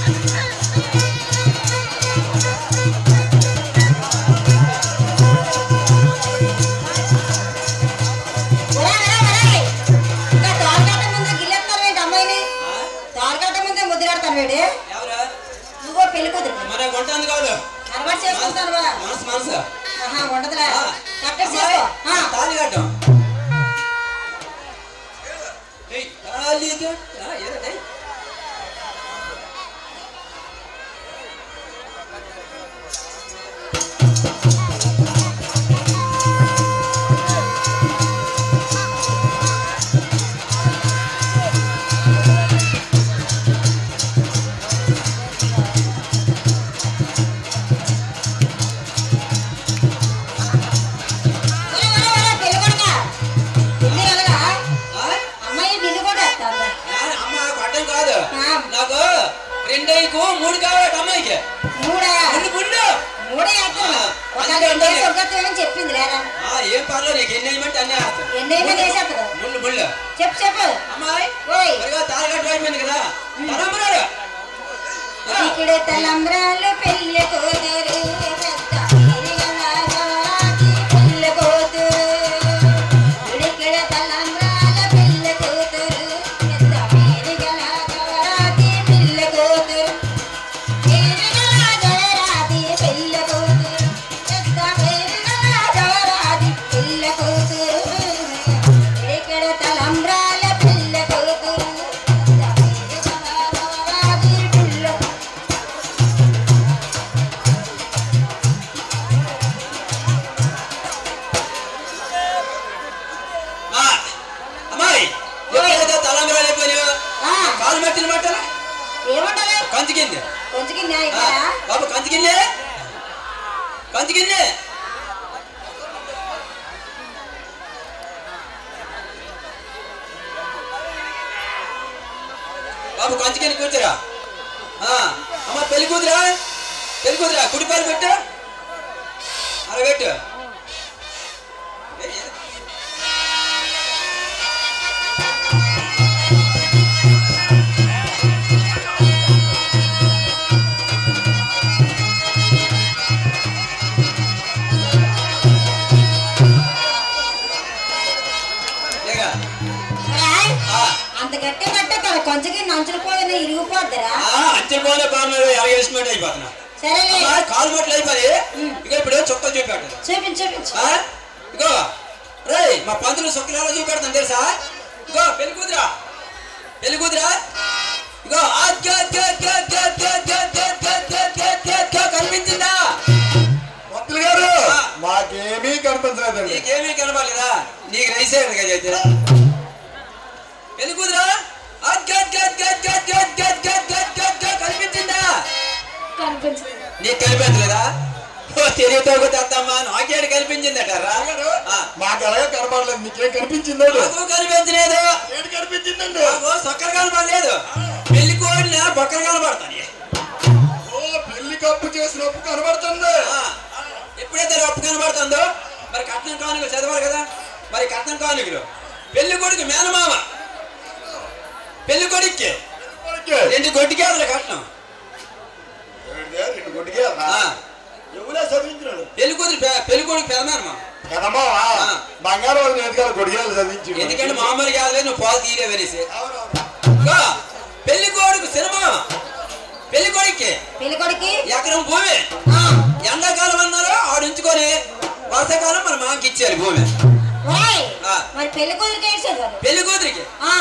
ఒరేయ్, ఒరేయ్, ఒరేయ్. ఇంకా తోలుకట్ట ముందు గిల్లెత్తారు ఏంటి అమ్మాయిని ఆ, తోలుకట్ట ముందే ముద్దులాడతాను వేడి ఎవరు నువ్వు పెళ్లి కూతురు మన కొంటాంది కాదు అలవాటు చేసుకుంటాను బా మనసు మనసు ఆహా ఉండదులే ఆ. కట్టెట్ చేసుకో ఆ. తాళి కట్టం ఏయ్, తాళి కట్ట- ఆ, ఏదో, ఏయ్. ఒరే, ఒరే, ఒరే, పెళ్లి కొడుకా. పెళ్లి వెళ్ళగా ఆ? అమ్మాయి నిన్ను కూడా వేస్తాను ఆ, అమ్మ కొట్టం కాదు ఆ. నాకు రెండైకు మూడు కావాలి అమ్మాయికి మూడే ముందు ముందు మూడే వేస్తాను ఆ. ఒక అందుకే రెండే అంటే- సొగ్గత్వం చెప్పింది లేదా ఆ, ఏం పర్లేదు నీకు ఎన్ని వేయమంటే అన్నీ వేస్తాను ఎన్నైనా వేసేస్తాడు ముళ్ళు ముళ్ళు చెప్పు చెప్పు అమ్మాయి ఓయ్ త్వరగా తాళి కట్టు అయిపోయింది కదా తలంబరాడు ఇక్కడ తలంబ్రాలు పెళ్లి కూతురు పెద్ద పెరిగల గోరాకి పెళ్లి కూతురు ఇక్కడ తలంబ్రాల పెళ్లి కూతురు పెద్ద పెరిగల గోరాకి పెళ్లి కూతురు పెరిగల గోరాకి పెళ్లి కూతురు పెద్ద పెరిగల గోరాకి పెళ్లి కూతురు ఇక్కడ తలంబ్రాల పెళ్లి కూతురు పెద్ద పెరిగల గోరాకి పెళ్లి కాలు మట్టిన మాట ఏమంటారు కంచికింది కొంచెం కింద ఆ, ఇక్కడ బాబు కంచికింది కంచికింది బాబు కంచికింది కూతురా ఆ, అమ్మ పెళ్లి కూతురా పెళ్లి కూతురా కుడి పేరు పెట్టు అలా పెట్టు ఏ, ఏ? లేగా రాయ్. ఆ, అంత గట్టి కట్టేస్తాడు కొంచెం కింద అంచులు పోయిన ఇరిగిపోద్దిరా ఆ, అంచెలు పోలే పార్లర్ ఎరగేసినట్టు అయిపోతున్నా సరేలే అమ్మా, కాలు మట్లు అయిపోయి ఇక ఇప్పుడు చుక్కలు చూపాడు చూపించు చూపించు ఆ? ఇగో రే మా పంతులు సొక్కలు ఎలా చూపెడతాను తెలుసా ఇగో పెళ్లి కూతురా పెళ్లి కూతురా ఇగో అగ్గ, అగ్గ, అగ్గ, అగ్గ, అగ్గ, అగ్గ, అగ్గ, అగ్గ, అగ్గ, అగ్గ, అగ్గ, అగ్గ, కనిపించిందా మంత్రి గారు ఆ. మాకేమీ కనిపించలేదండి నీకేమీ కనబడలేదా నీకు రైసే కదా అయితే పెళ్లి కూతురా అగ్గ, అగ్గ, అగ్గ, అగ్గ, అగ్గ, అగ్గ, అగ్గ, అగ్గ, అగ్గ, అగ్గ, కనిపించిందా కనిపించలేదు నీకు కనిపించలేదా ఓ తెలివితో తెద్దమ్మా నాకేడు కనిపించిందట మాకు ఎలాగో కనపడలేదు మీకేం కనిపించిందండి నాకు కనిపించలేదు ఏడు కనిపించిందండి నాకు సొక్కలు కనపడలేదు పెళ్లి కోడిన బొక్కలు కనపడతాను ఓ పెళ్లి కప్పు చేసినప్పుడు కనబడుతుంది ఆ, ఎప్పుడైతే రప్పు కనబడుతుందో మరి కట్నం కానుకలు చదవాలి కదా మరి కట్నం కానుకలు పెళ్లి కొడుకు మేనమామ పెళ్లి కొడుక్కి కొడుకే. రెండు గొడ్డికేదలు కట్నం ఏడిదే, రెండు కొడుకే రా. ఆ, ఎవరే చదివించినాడు పెళ్లి కూతురు పె- పెళ్లి కొడుకు పెదనానమా కదమ్మా ఆ. బంగారం వాళ్ళ నేతగారు కొడిగేలు చదివించి ఎందుకంటే మామూలుగా కాదులే నువ్వు పాలు తీయలేవనేసి ఇగో, పెళ్లి కొడుకు సినిమా పెళ్లి కొడుక్కి పెళ్లి కొడుకి ఎకరం భూమి ఆ, ఎండాకాలం అన్నారో ఆడు ఉంచుకొని వర్షాకాలం మన మాకి ఇచ్చారు భూమి ఓయ్, ఆ. మరి పెళ్లి కొడుకు ఏడ్చాడు వాడు. పెళ్లి కూతురికి ఆ,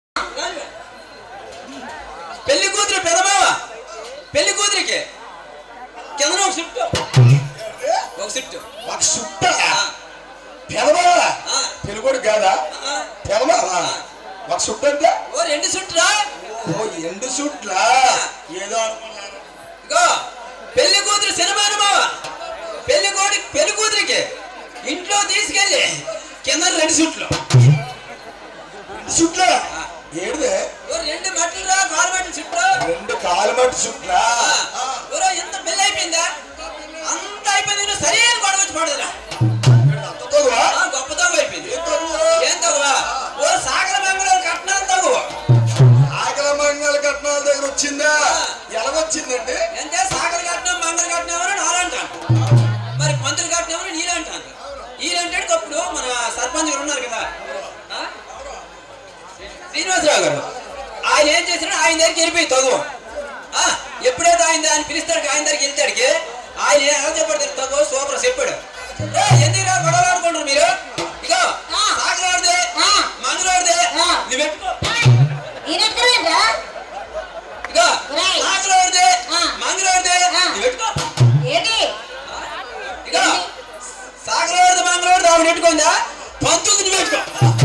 పెళ్లి కూతురు పెదమావ పెళ్లి కూతురికి కింద ఒక షిఫ్ట్ ఒక షిఫ్ట్ ఒక సుట్ట పెదమా ఆ. పెనుగోడు కాదా పెదమా ఒక సుట్ట అంటే ఓ రెండు షిఫ్ట్రా ఓ ఎండు సుట్లా ఏదో అనుకున్నాను ఇగో పెళ్లి కూతురు సినిమా మావ పెళ్లి కోడి పెళ్లి కూతురికి ఇంట్లో తీసుకెళ్ళి కింద రెండు షిఫ్ట్లు రెండు సుట్లా ఏడుదే ఓ రెండు మట్టలు రా కాలు మట్టలు షిఫ్ట్ రెండు కాలు మట్టి సుట్లా ఓరో ఎంత పెళ్లి అయిపోయిందా అంత అయిపోయింది నువ్వు సరైన గొడవ వచ్చి పడదురా అంతతోగా ఆ, గొప్ప తగ్గు అయిపోయింది ఏం తగువా ఓ సాగర మంగళం కట్నాలు తగ్గు ఆకల మంగళ కట్నాల దగ్గర వచ్చిందా ఎలాగొచ్చిందండి అంటే సాగర కట్నం మంగళ కట్నం ఎవరు నాలంటాను మరి పంతులు కట్నం ఎవరు నీలంటాను ఈలంటే అప్పుడు మన సర్పంచ్ గారు ఉన్నారు కదా ఆ? శ్రీనివాసరావు గారు ఆయన ఏం చేసినా ఆయన దగ్గరికి వెళ్ళిపోయి తగు ఆ, ఎప్పుడైతే ఆయన ఆయన పిలుస్తాడు ఆయన దగ్గరికి వెళ్తాడికి ఆయన ఎలా చెప్పాడు తెలుసా? తగు సూపర్ చెప్పాడు ఏ, ఎందుకు రా గొడవలు ఆడుకుంటారు మీరు ఇగో ఆ. సాగరాడితే ఆ. మంగళవాడితే ఆ. నువ్వు పెట్టుకో ఈయన ఎత్తుకున్నాడా? ఇగో ఒరేయ్. సాగరాడితే ఆ. మంగళవాడితే ఆ. నువ్వు పెట్టుకో ఏంటి ఇగో సాగరవాడితే మంగళవాడితే ఆవిడ పెట్టుకుందా పంతులు నువ్వు పెట్టుకో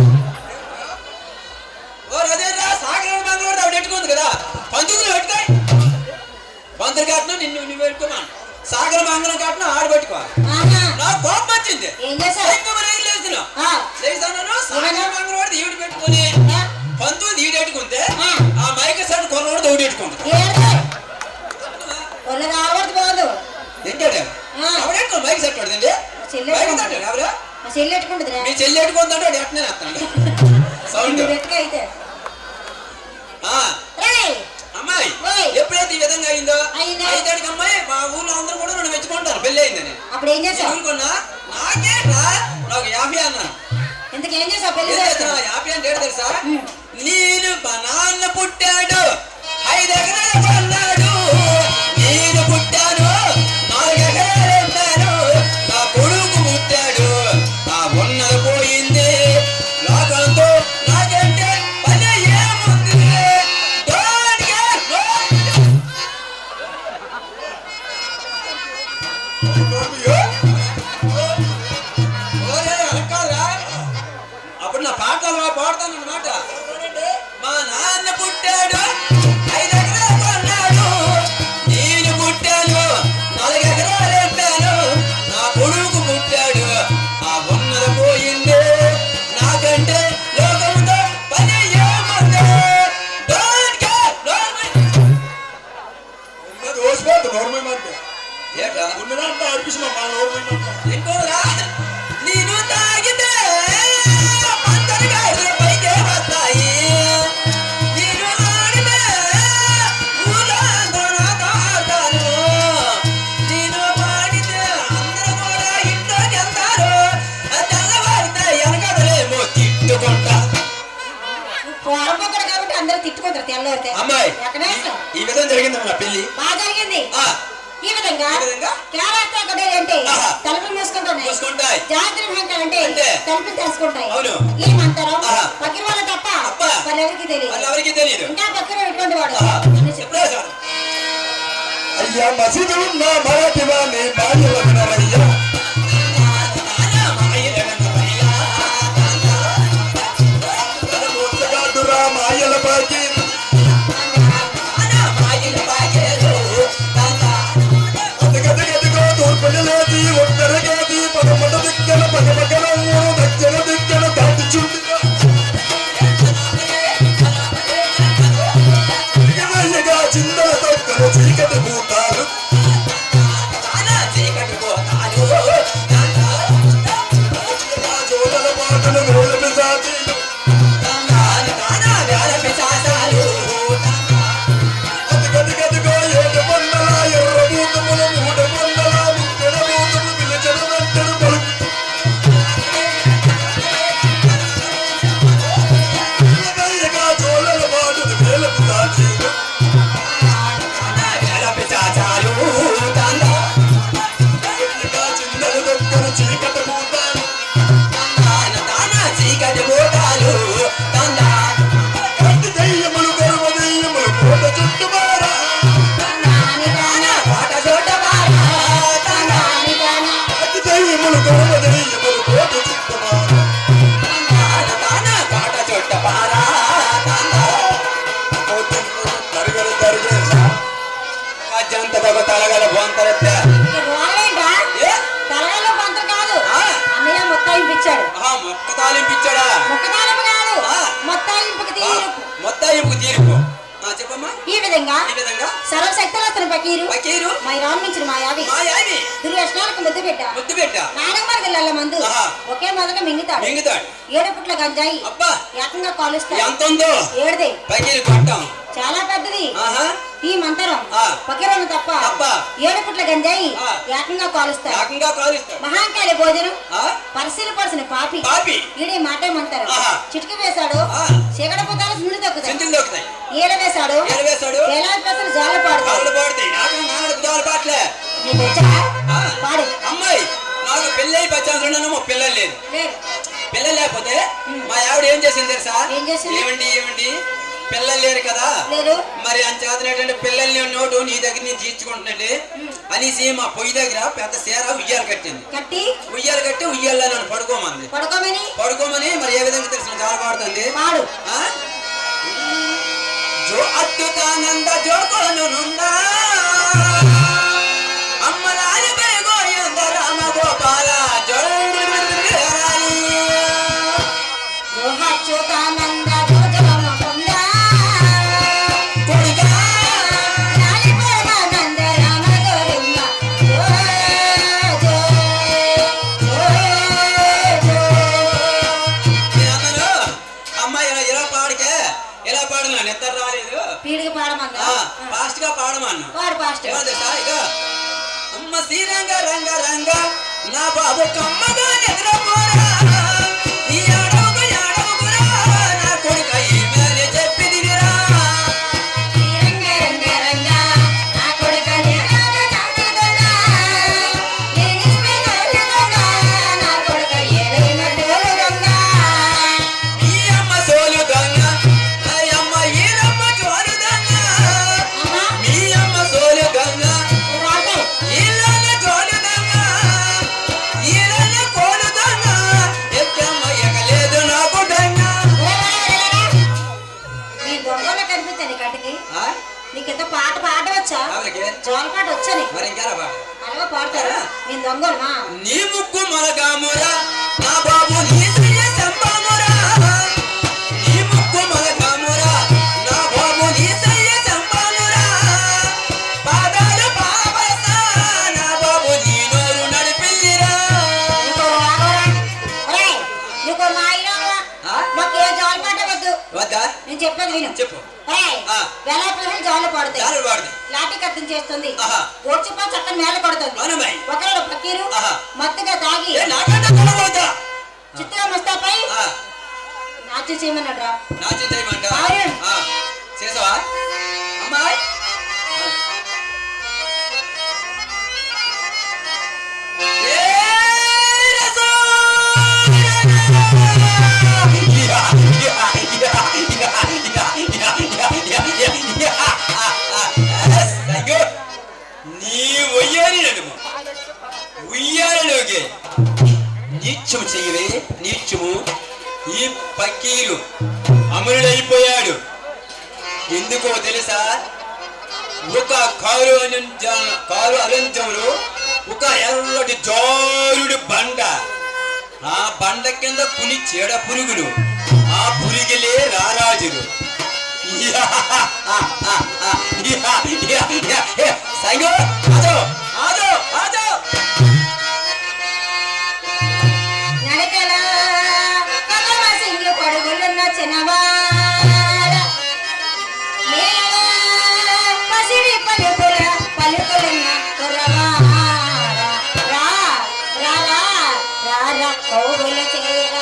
ఓ అదేరా సాగరవాడి మంగళవాడితే ఆవిడ పెట్టుకుంది కదా పంతులు నువ్వు పెట్టుకో పంతులు కట్నం నిన్ను నువ్వు పెట్టుకోమా సాగర మంగళం కట్నం ఆడ పెట్టుకో ఆహా. నాకు కోపం వచ్చింది ఏం చేశావు ఇంకా మరి ఏం లేస్తున్నా ఆ, లేస్తాను సాగర మంగళవాడితే ఈవిడ పెట్టుకొని ఆ, పంతులు ఈడు పెట్టుకుంటే ఆ. ఆ మైక సెట్ కొన్నవాడు దౌడు పెట్టుకుంటుంది ఏంటి? ఒళ్ళు రావద్దు పోదు ఏంటంటే ఆ. ఆవిడ మైక్ సెట్ పడుతుంది చెల్లి మైక్ పెట్టుకుంటుంది. తట్టాడు ఆవిడ మా చెల్లి ఎట్టుకుంటుందిరా మీ చెల్లి ఎట్టుకుందంటే వాడు ఎట్టనే వస్తాడు సౌండ్ నువ్వు ఎట్టుకో అయితే ఆ, రేయ్, అమ్మాయి ఓయ్. ఎప్పుడైతే ఈ విధంగా అయిందో అయిందా? ఐదాడికి అమ్మాయి మా ఊర్లో అందరూ కూడా నన్ను మెచ్చుకుంటారు పెళ్లి అయిందని అప్పుడు ఏం చేసావు ఊరుకున్నా నాకేట్రా నాకు యాభై అన్నాను ఇంతకేం చేసావు పెళ్లి ఏం చేస్తావు చేస్తున్నా? యాభై అంటే ఏంటో తెలుసా నేను మా నాన్న పుట్టాడు ఐదు ఎకరాలు కొన్నాడు నేను పుట్టాను నాలుగు ఎకరాలు ఉన్నాను నా కొడుకు పుట్టాడు ఆ ఉన్నది పోయింది లోకంతో నాకంటే పని ఏముంది Don't get lost. ఓరే అనకాలా అప్పుడు నా పాటలు పాడతాను అన్నమాట మా నాన్న పుట్టాడు ఏముంది లోకముతో పని ఏముంది Don't care, don't mind. రోజుపోతుంది నోర్మై మాట ఏట్రా? ఉన్నదంతా అర్పించిన మా నోర్మై మాట ఇంకోరా నేను తాగితే మందరికాయలు పైకే వస్తాయి నేను ఆడితే ఊరందరూ నాతో ఆడతారు నేను పాడితే అందరూ కూడా ఇంట్లోకి వెళ్తారు తెల్లవారితే వెనకదలేమో తిట్టుకుంటా పోరపోకడు కాబట్టి అందరూ తిట్టుకుంటారు తెల్లవారితే అమ్మాయి ఎక్కడ వేస్తాం ఈ- ఈ విధంగా జరిగింది మన పెళ్లి బాగా జరిగింది ఆ, ఈ విధంగా ఈ విధంగా? కేరళ కొట్టేది అంటే ఆహా. తలుపులు మూసుకుంటున్నాయి మూసుకుంటాయి. జాగ్రత్త భంకాలు అంటే అంటే? తలుపులు తెలుసుకుంటాయి అవును. ఈ మంతరం ఆహా. పక్కన వాళ్ళ తప్ప అబ్బా. వాళ్ళెవరికి తెలియదు వాళ్ళు ఎవరికి తెలియదు ఇంకా పక్కన ఎటువంటి వాడు ఆహా. అని చెప్పు. ఎప్పుడో సార్ అయ్యా మసీదు ఉన్న మరాఠీ వాణి భార్యల వినరయ్యా ముత్తగాడురా మాయల బాకి అదగదగదిగో తూర్పులేది ఒక్కరగేది పదమట దిక్కన పగపగన ఊరు దక్షిణ దిక్కన దాటిచుండిగా ఇగవయ్యగా చిందల తొక్కల చీకటి భూతాలు ఆ జోడల పాటలు వేల పిశాచీలు అదగదగదిగో ఏడు వందల ఎర్ర భూతముల మూడు వందల ముక్కెడ భూతము పిలిచిన వెంటను పలుకు ఇగవయ్యగా జోడల పాటలు వేల పిశాచీలు ఇగ చిందల తొక్కల చీకటి భూతాలు కంటి దెయ్యములు గర్వ దెయ్యములు కోట చుట్టుమారా నాని గాన, నాని గాన, కంటి దెయ్యములు గర్వ దెయ్యములు కోట చుట్టుమారా తరగలు తరగలు తలగల బొంతరెత్తే ఈ రోలేంటా? ఏ తలలో బంత కాదు ఆ. అన్నయ్య మొత్తాయింపిచ్చాడు ఆహా, మొక్క తాలింపిచ్చాడా ముఖదానము కాదు ఆ. మొత్తాయింపుకి ఆ, తీరు మొత్తం ఇప్పుడు తీరుపు ఆ, చెప్పమ్మా ఈ విధంగా ఈ విధంగా సర్వశక్తులతను పకీరు పకీరు మై రామించిన మాయావి మా యామి దుర్వ్యసనాలకు ముద్దు పెట్ట ముద్దు పెట్ట నాగమర్గల మందు ఆహా. ఒకే మొదట మింగుతాడు మింగుతాడు ఏడు పుట్ల గంజాయి అబ్బా ఏకంగా కాలుస్తాడు ఎంత ఉందో ఏడుదే పకీరు కొట్టాం చాలా పెద్దది ఆహా ఈ మంతరం ఆ. పకిరోను తప్ప తప్ప. ఏడు పుట్ల గంజాయి ఆ. ఏకంగా కాలుస్తాడు ఏకంగా కాలుస్తాడు మహాంకాళి భోజనం ఆ? పరిశీలి పడిసిన పాపి పాపి ఈడే మాటేమంటారు ఆహా. చిటికి వేశాడు ఆ. చీకటి పుతాలు సుండి తొక్కుతాయి చింతలు దొక్కుతాయి ఈల వేశాడు ఏరవేశాడు వేలాది ప్రజలు జాల పాడుతాయి కాళ్ళు పాడుతాయి నాకు నాన్నడు బుధాలు పాటలే నీకు వచ్చా ఆ. పాడు అమ్మాయి నాకు పెళ్ళై పచ్చాల్సి ఉన్నాను పిల్లలు లేదు లేదు పిల్లలు లేకపోతే మా ఆవిడ ఏం చేసింది తెలుసా ఏం చేసింది? ఏమండి ఏమండి పిల్లలు లేరు కదా లేదు మరి అంచేతనేటంటే పిల్లల్ని నోటు నీ దగ్గర నేను తీర్చుకుంటున్నాండి అనేసి మా పొయ్యి దగ్గర పెద్ద సేర ఉయ్యాలు కట్టింది కట్టి ఉయ్యాలు కట్టి ఉయ్యాల్లో నన్ను పడుకోమంది పడుకోమని పడుకోమని మరి ఏ విధంగా తెలిసిన చాలా పాడుతుంది పాడు ఆ? జో అద్భుతానంద జోకోనుందా అమ్మ నాయ పెరుగోయంద రామ గోపాల జోరాలి గృహచ్యుతానంద భోజనము పొందా. కొడుకా నాలి పరమానంద రామ గోవింద. జో, జో, జో, జో. నేనన్నాను, అమ్మాయి ఇలా ఇలా పాడికే ఇలా పాడు నా నిద్ర రాలేదు పీడికి పాడమందా ఆ, ఫాస్ట్ గా పాడమన్నా పాడు పాస్ట్ ఏమో తెలుసా ఇక అమ్మ శ్రీరంగ రంగ రంగ నా బాబు కమ్మగా నిద్రపోరా ఈ అడవుకు అడవుకురా నా కొడుక ఈ మేలు చెప్పి దిగిరా రంగ రంగ రంగ నా కొడుక నేనాగ నాగదొంగ. నేనిస్మె నోలుదొంగ. నా కొడుక ఏడైన డోలుదొంగ. ఈ అమ్మ సోలు దొంగ ఈ అమ్మ ఈరమ్మ జోలు దొంగ అమ్మా, మీ అమ్మ సోలు దొంగ రాటే. ఈలన్న జోలు దొంగ ఈలన్న కోలు దొంగ ఎక్కమ్మ ఎక్కలేదు నాకు దొంగ నీ దొంగలో కనిపిస్తాను నీ కంటికి ఆ? నీకు ఇంత పాట పాడవచ్చా ఆవిడకి జోల పాట వచ్చా నీకు మరి ఇంకెలా పాడు అలాగే పాడతారా నేను దొంగలునా నీ ముక్కు మొలగామురా నా బాబు నీ శ్రీయ సంబమురా ఆ? నాకు ఏ జాలి పాట వద్దు వద్దా నేను చెప్పేది విను చెప్పు ఏయ్, ఆ. వేలాపల్లి జాలు పడతాయి జాలు వాడదు లాఠీ కత్తం చేస్తుంది ఆహా. ఓడ్చిపా చక్కని మేల కొడుతుంది అవునమ్మాయి. ఒకరు పక్కీరు ఆహా. మత్తుగా తాగి ఏ నాకంటే కొనబోతా చిత్తగా ముస్తాపై నాట్యం చేయమన్నాడు రా నాట్యం చేయమంట అవును. ఆ, చేసావా అమ్మాయి ఏ రసో! యా, యా, యా, యా, యా, యా, యా, యా, యా, యా. ఎస్, అయ్యో. నీ ఒయ్యారి నడుము ఉయ్యాలలోకి నీచము చెయ్యవే నీచము ఈ పక్కీరు అమరుడైపోయాడు ఎందుకో తెలుసా ఒక కారు అనంత కారు అనంతంలో ఒక ఎర్రటి జోరుడు బండ ఆ బండ కింద పులి చీడ పురుగులు ఆ పురుగులే రారాజులు యా, యా, యా, యా, యా. సైగో ఆదో ఆదో ఆదో నడకల కలవ సింగి పడుగులున్న చిన్నవాడ మేల పసిడి పలుకుల పలుకులున్న కుర్రవాడ రా రా రా రా రా కౌగుల చేరా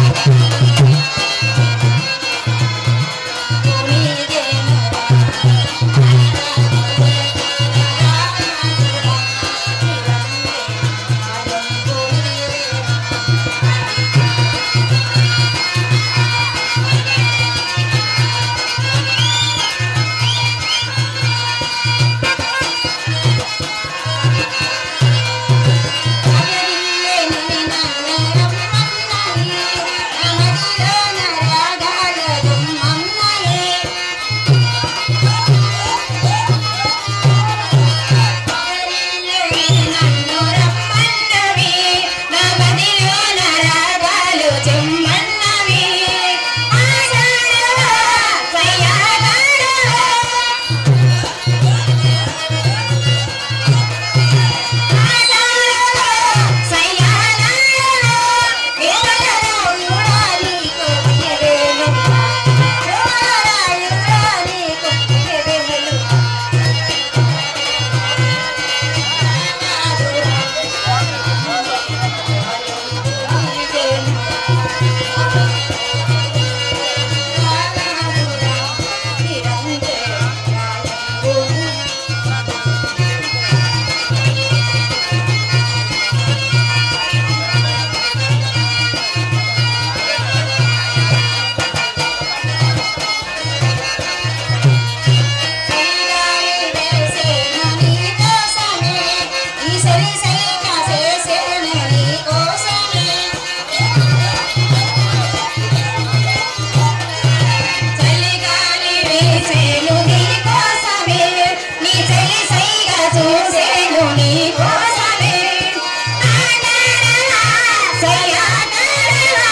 చూసేను నీ కోసమే ఆడారా, సయ్యాడారా.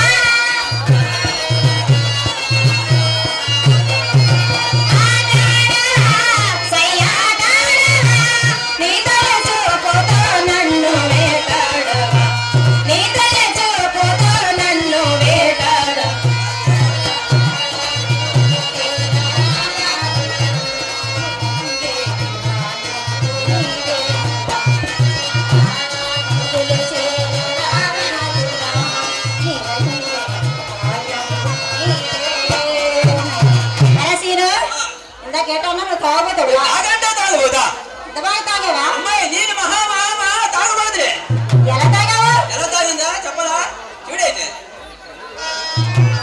ఇందాకేటన్నా నువ్వు తాగుతాడు నాకంటే తాగబోతా ఎంత బాగా తాగేవా అమ్మాయి నేను మహా మహా మహా తాగబోతులే ఎలా తాగావు ఎలా తాగిందా చెప్పరా చూడైతే ఆ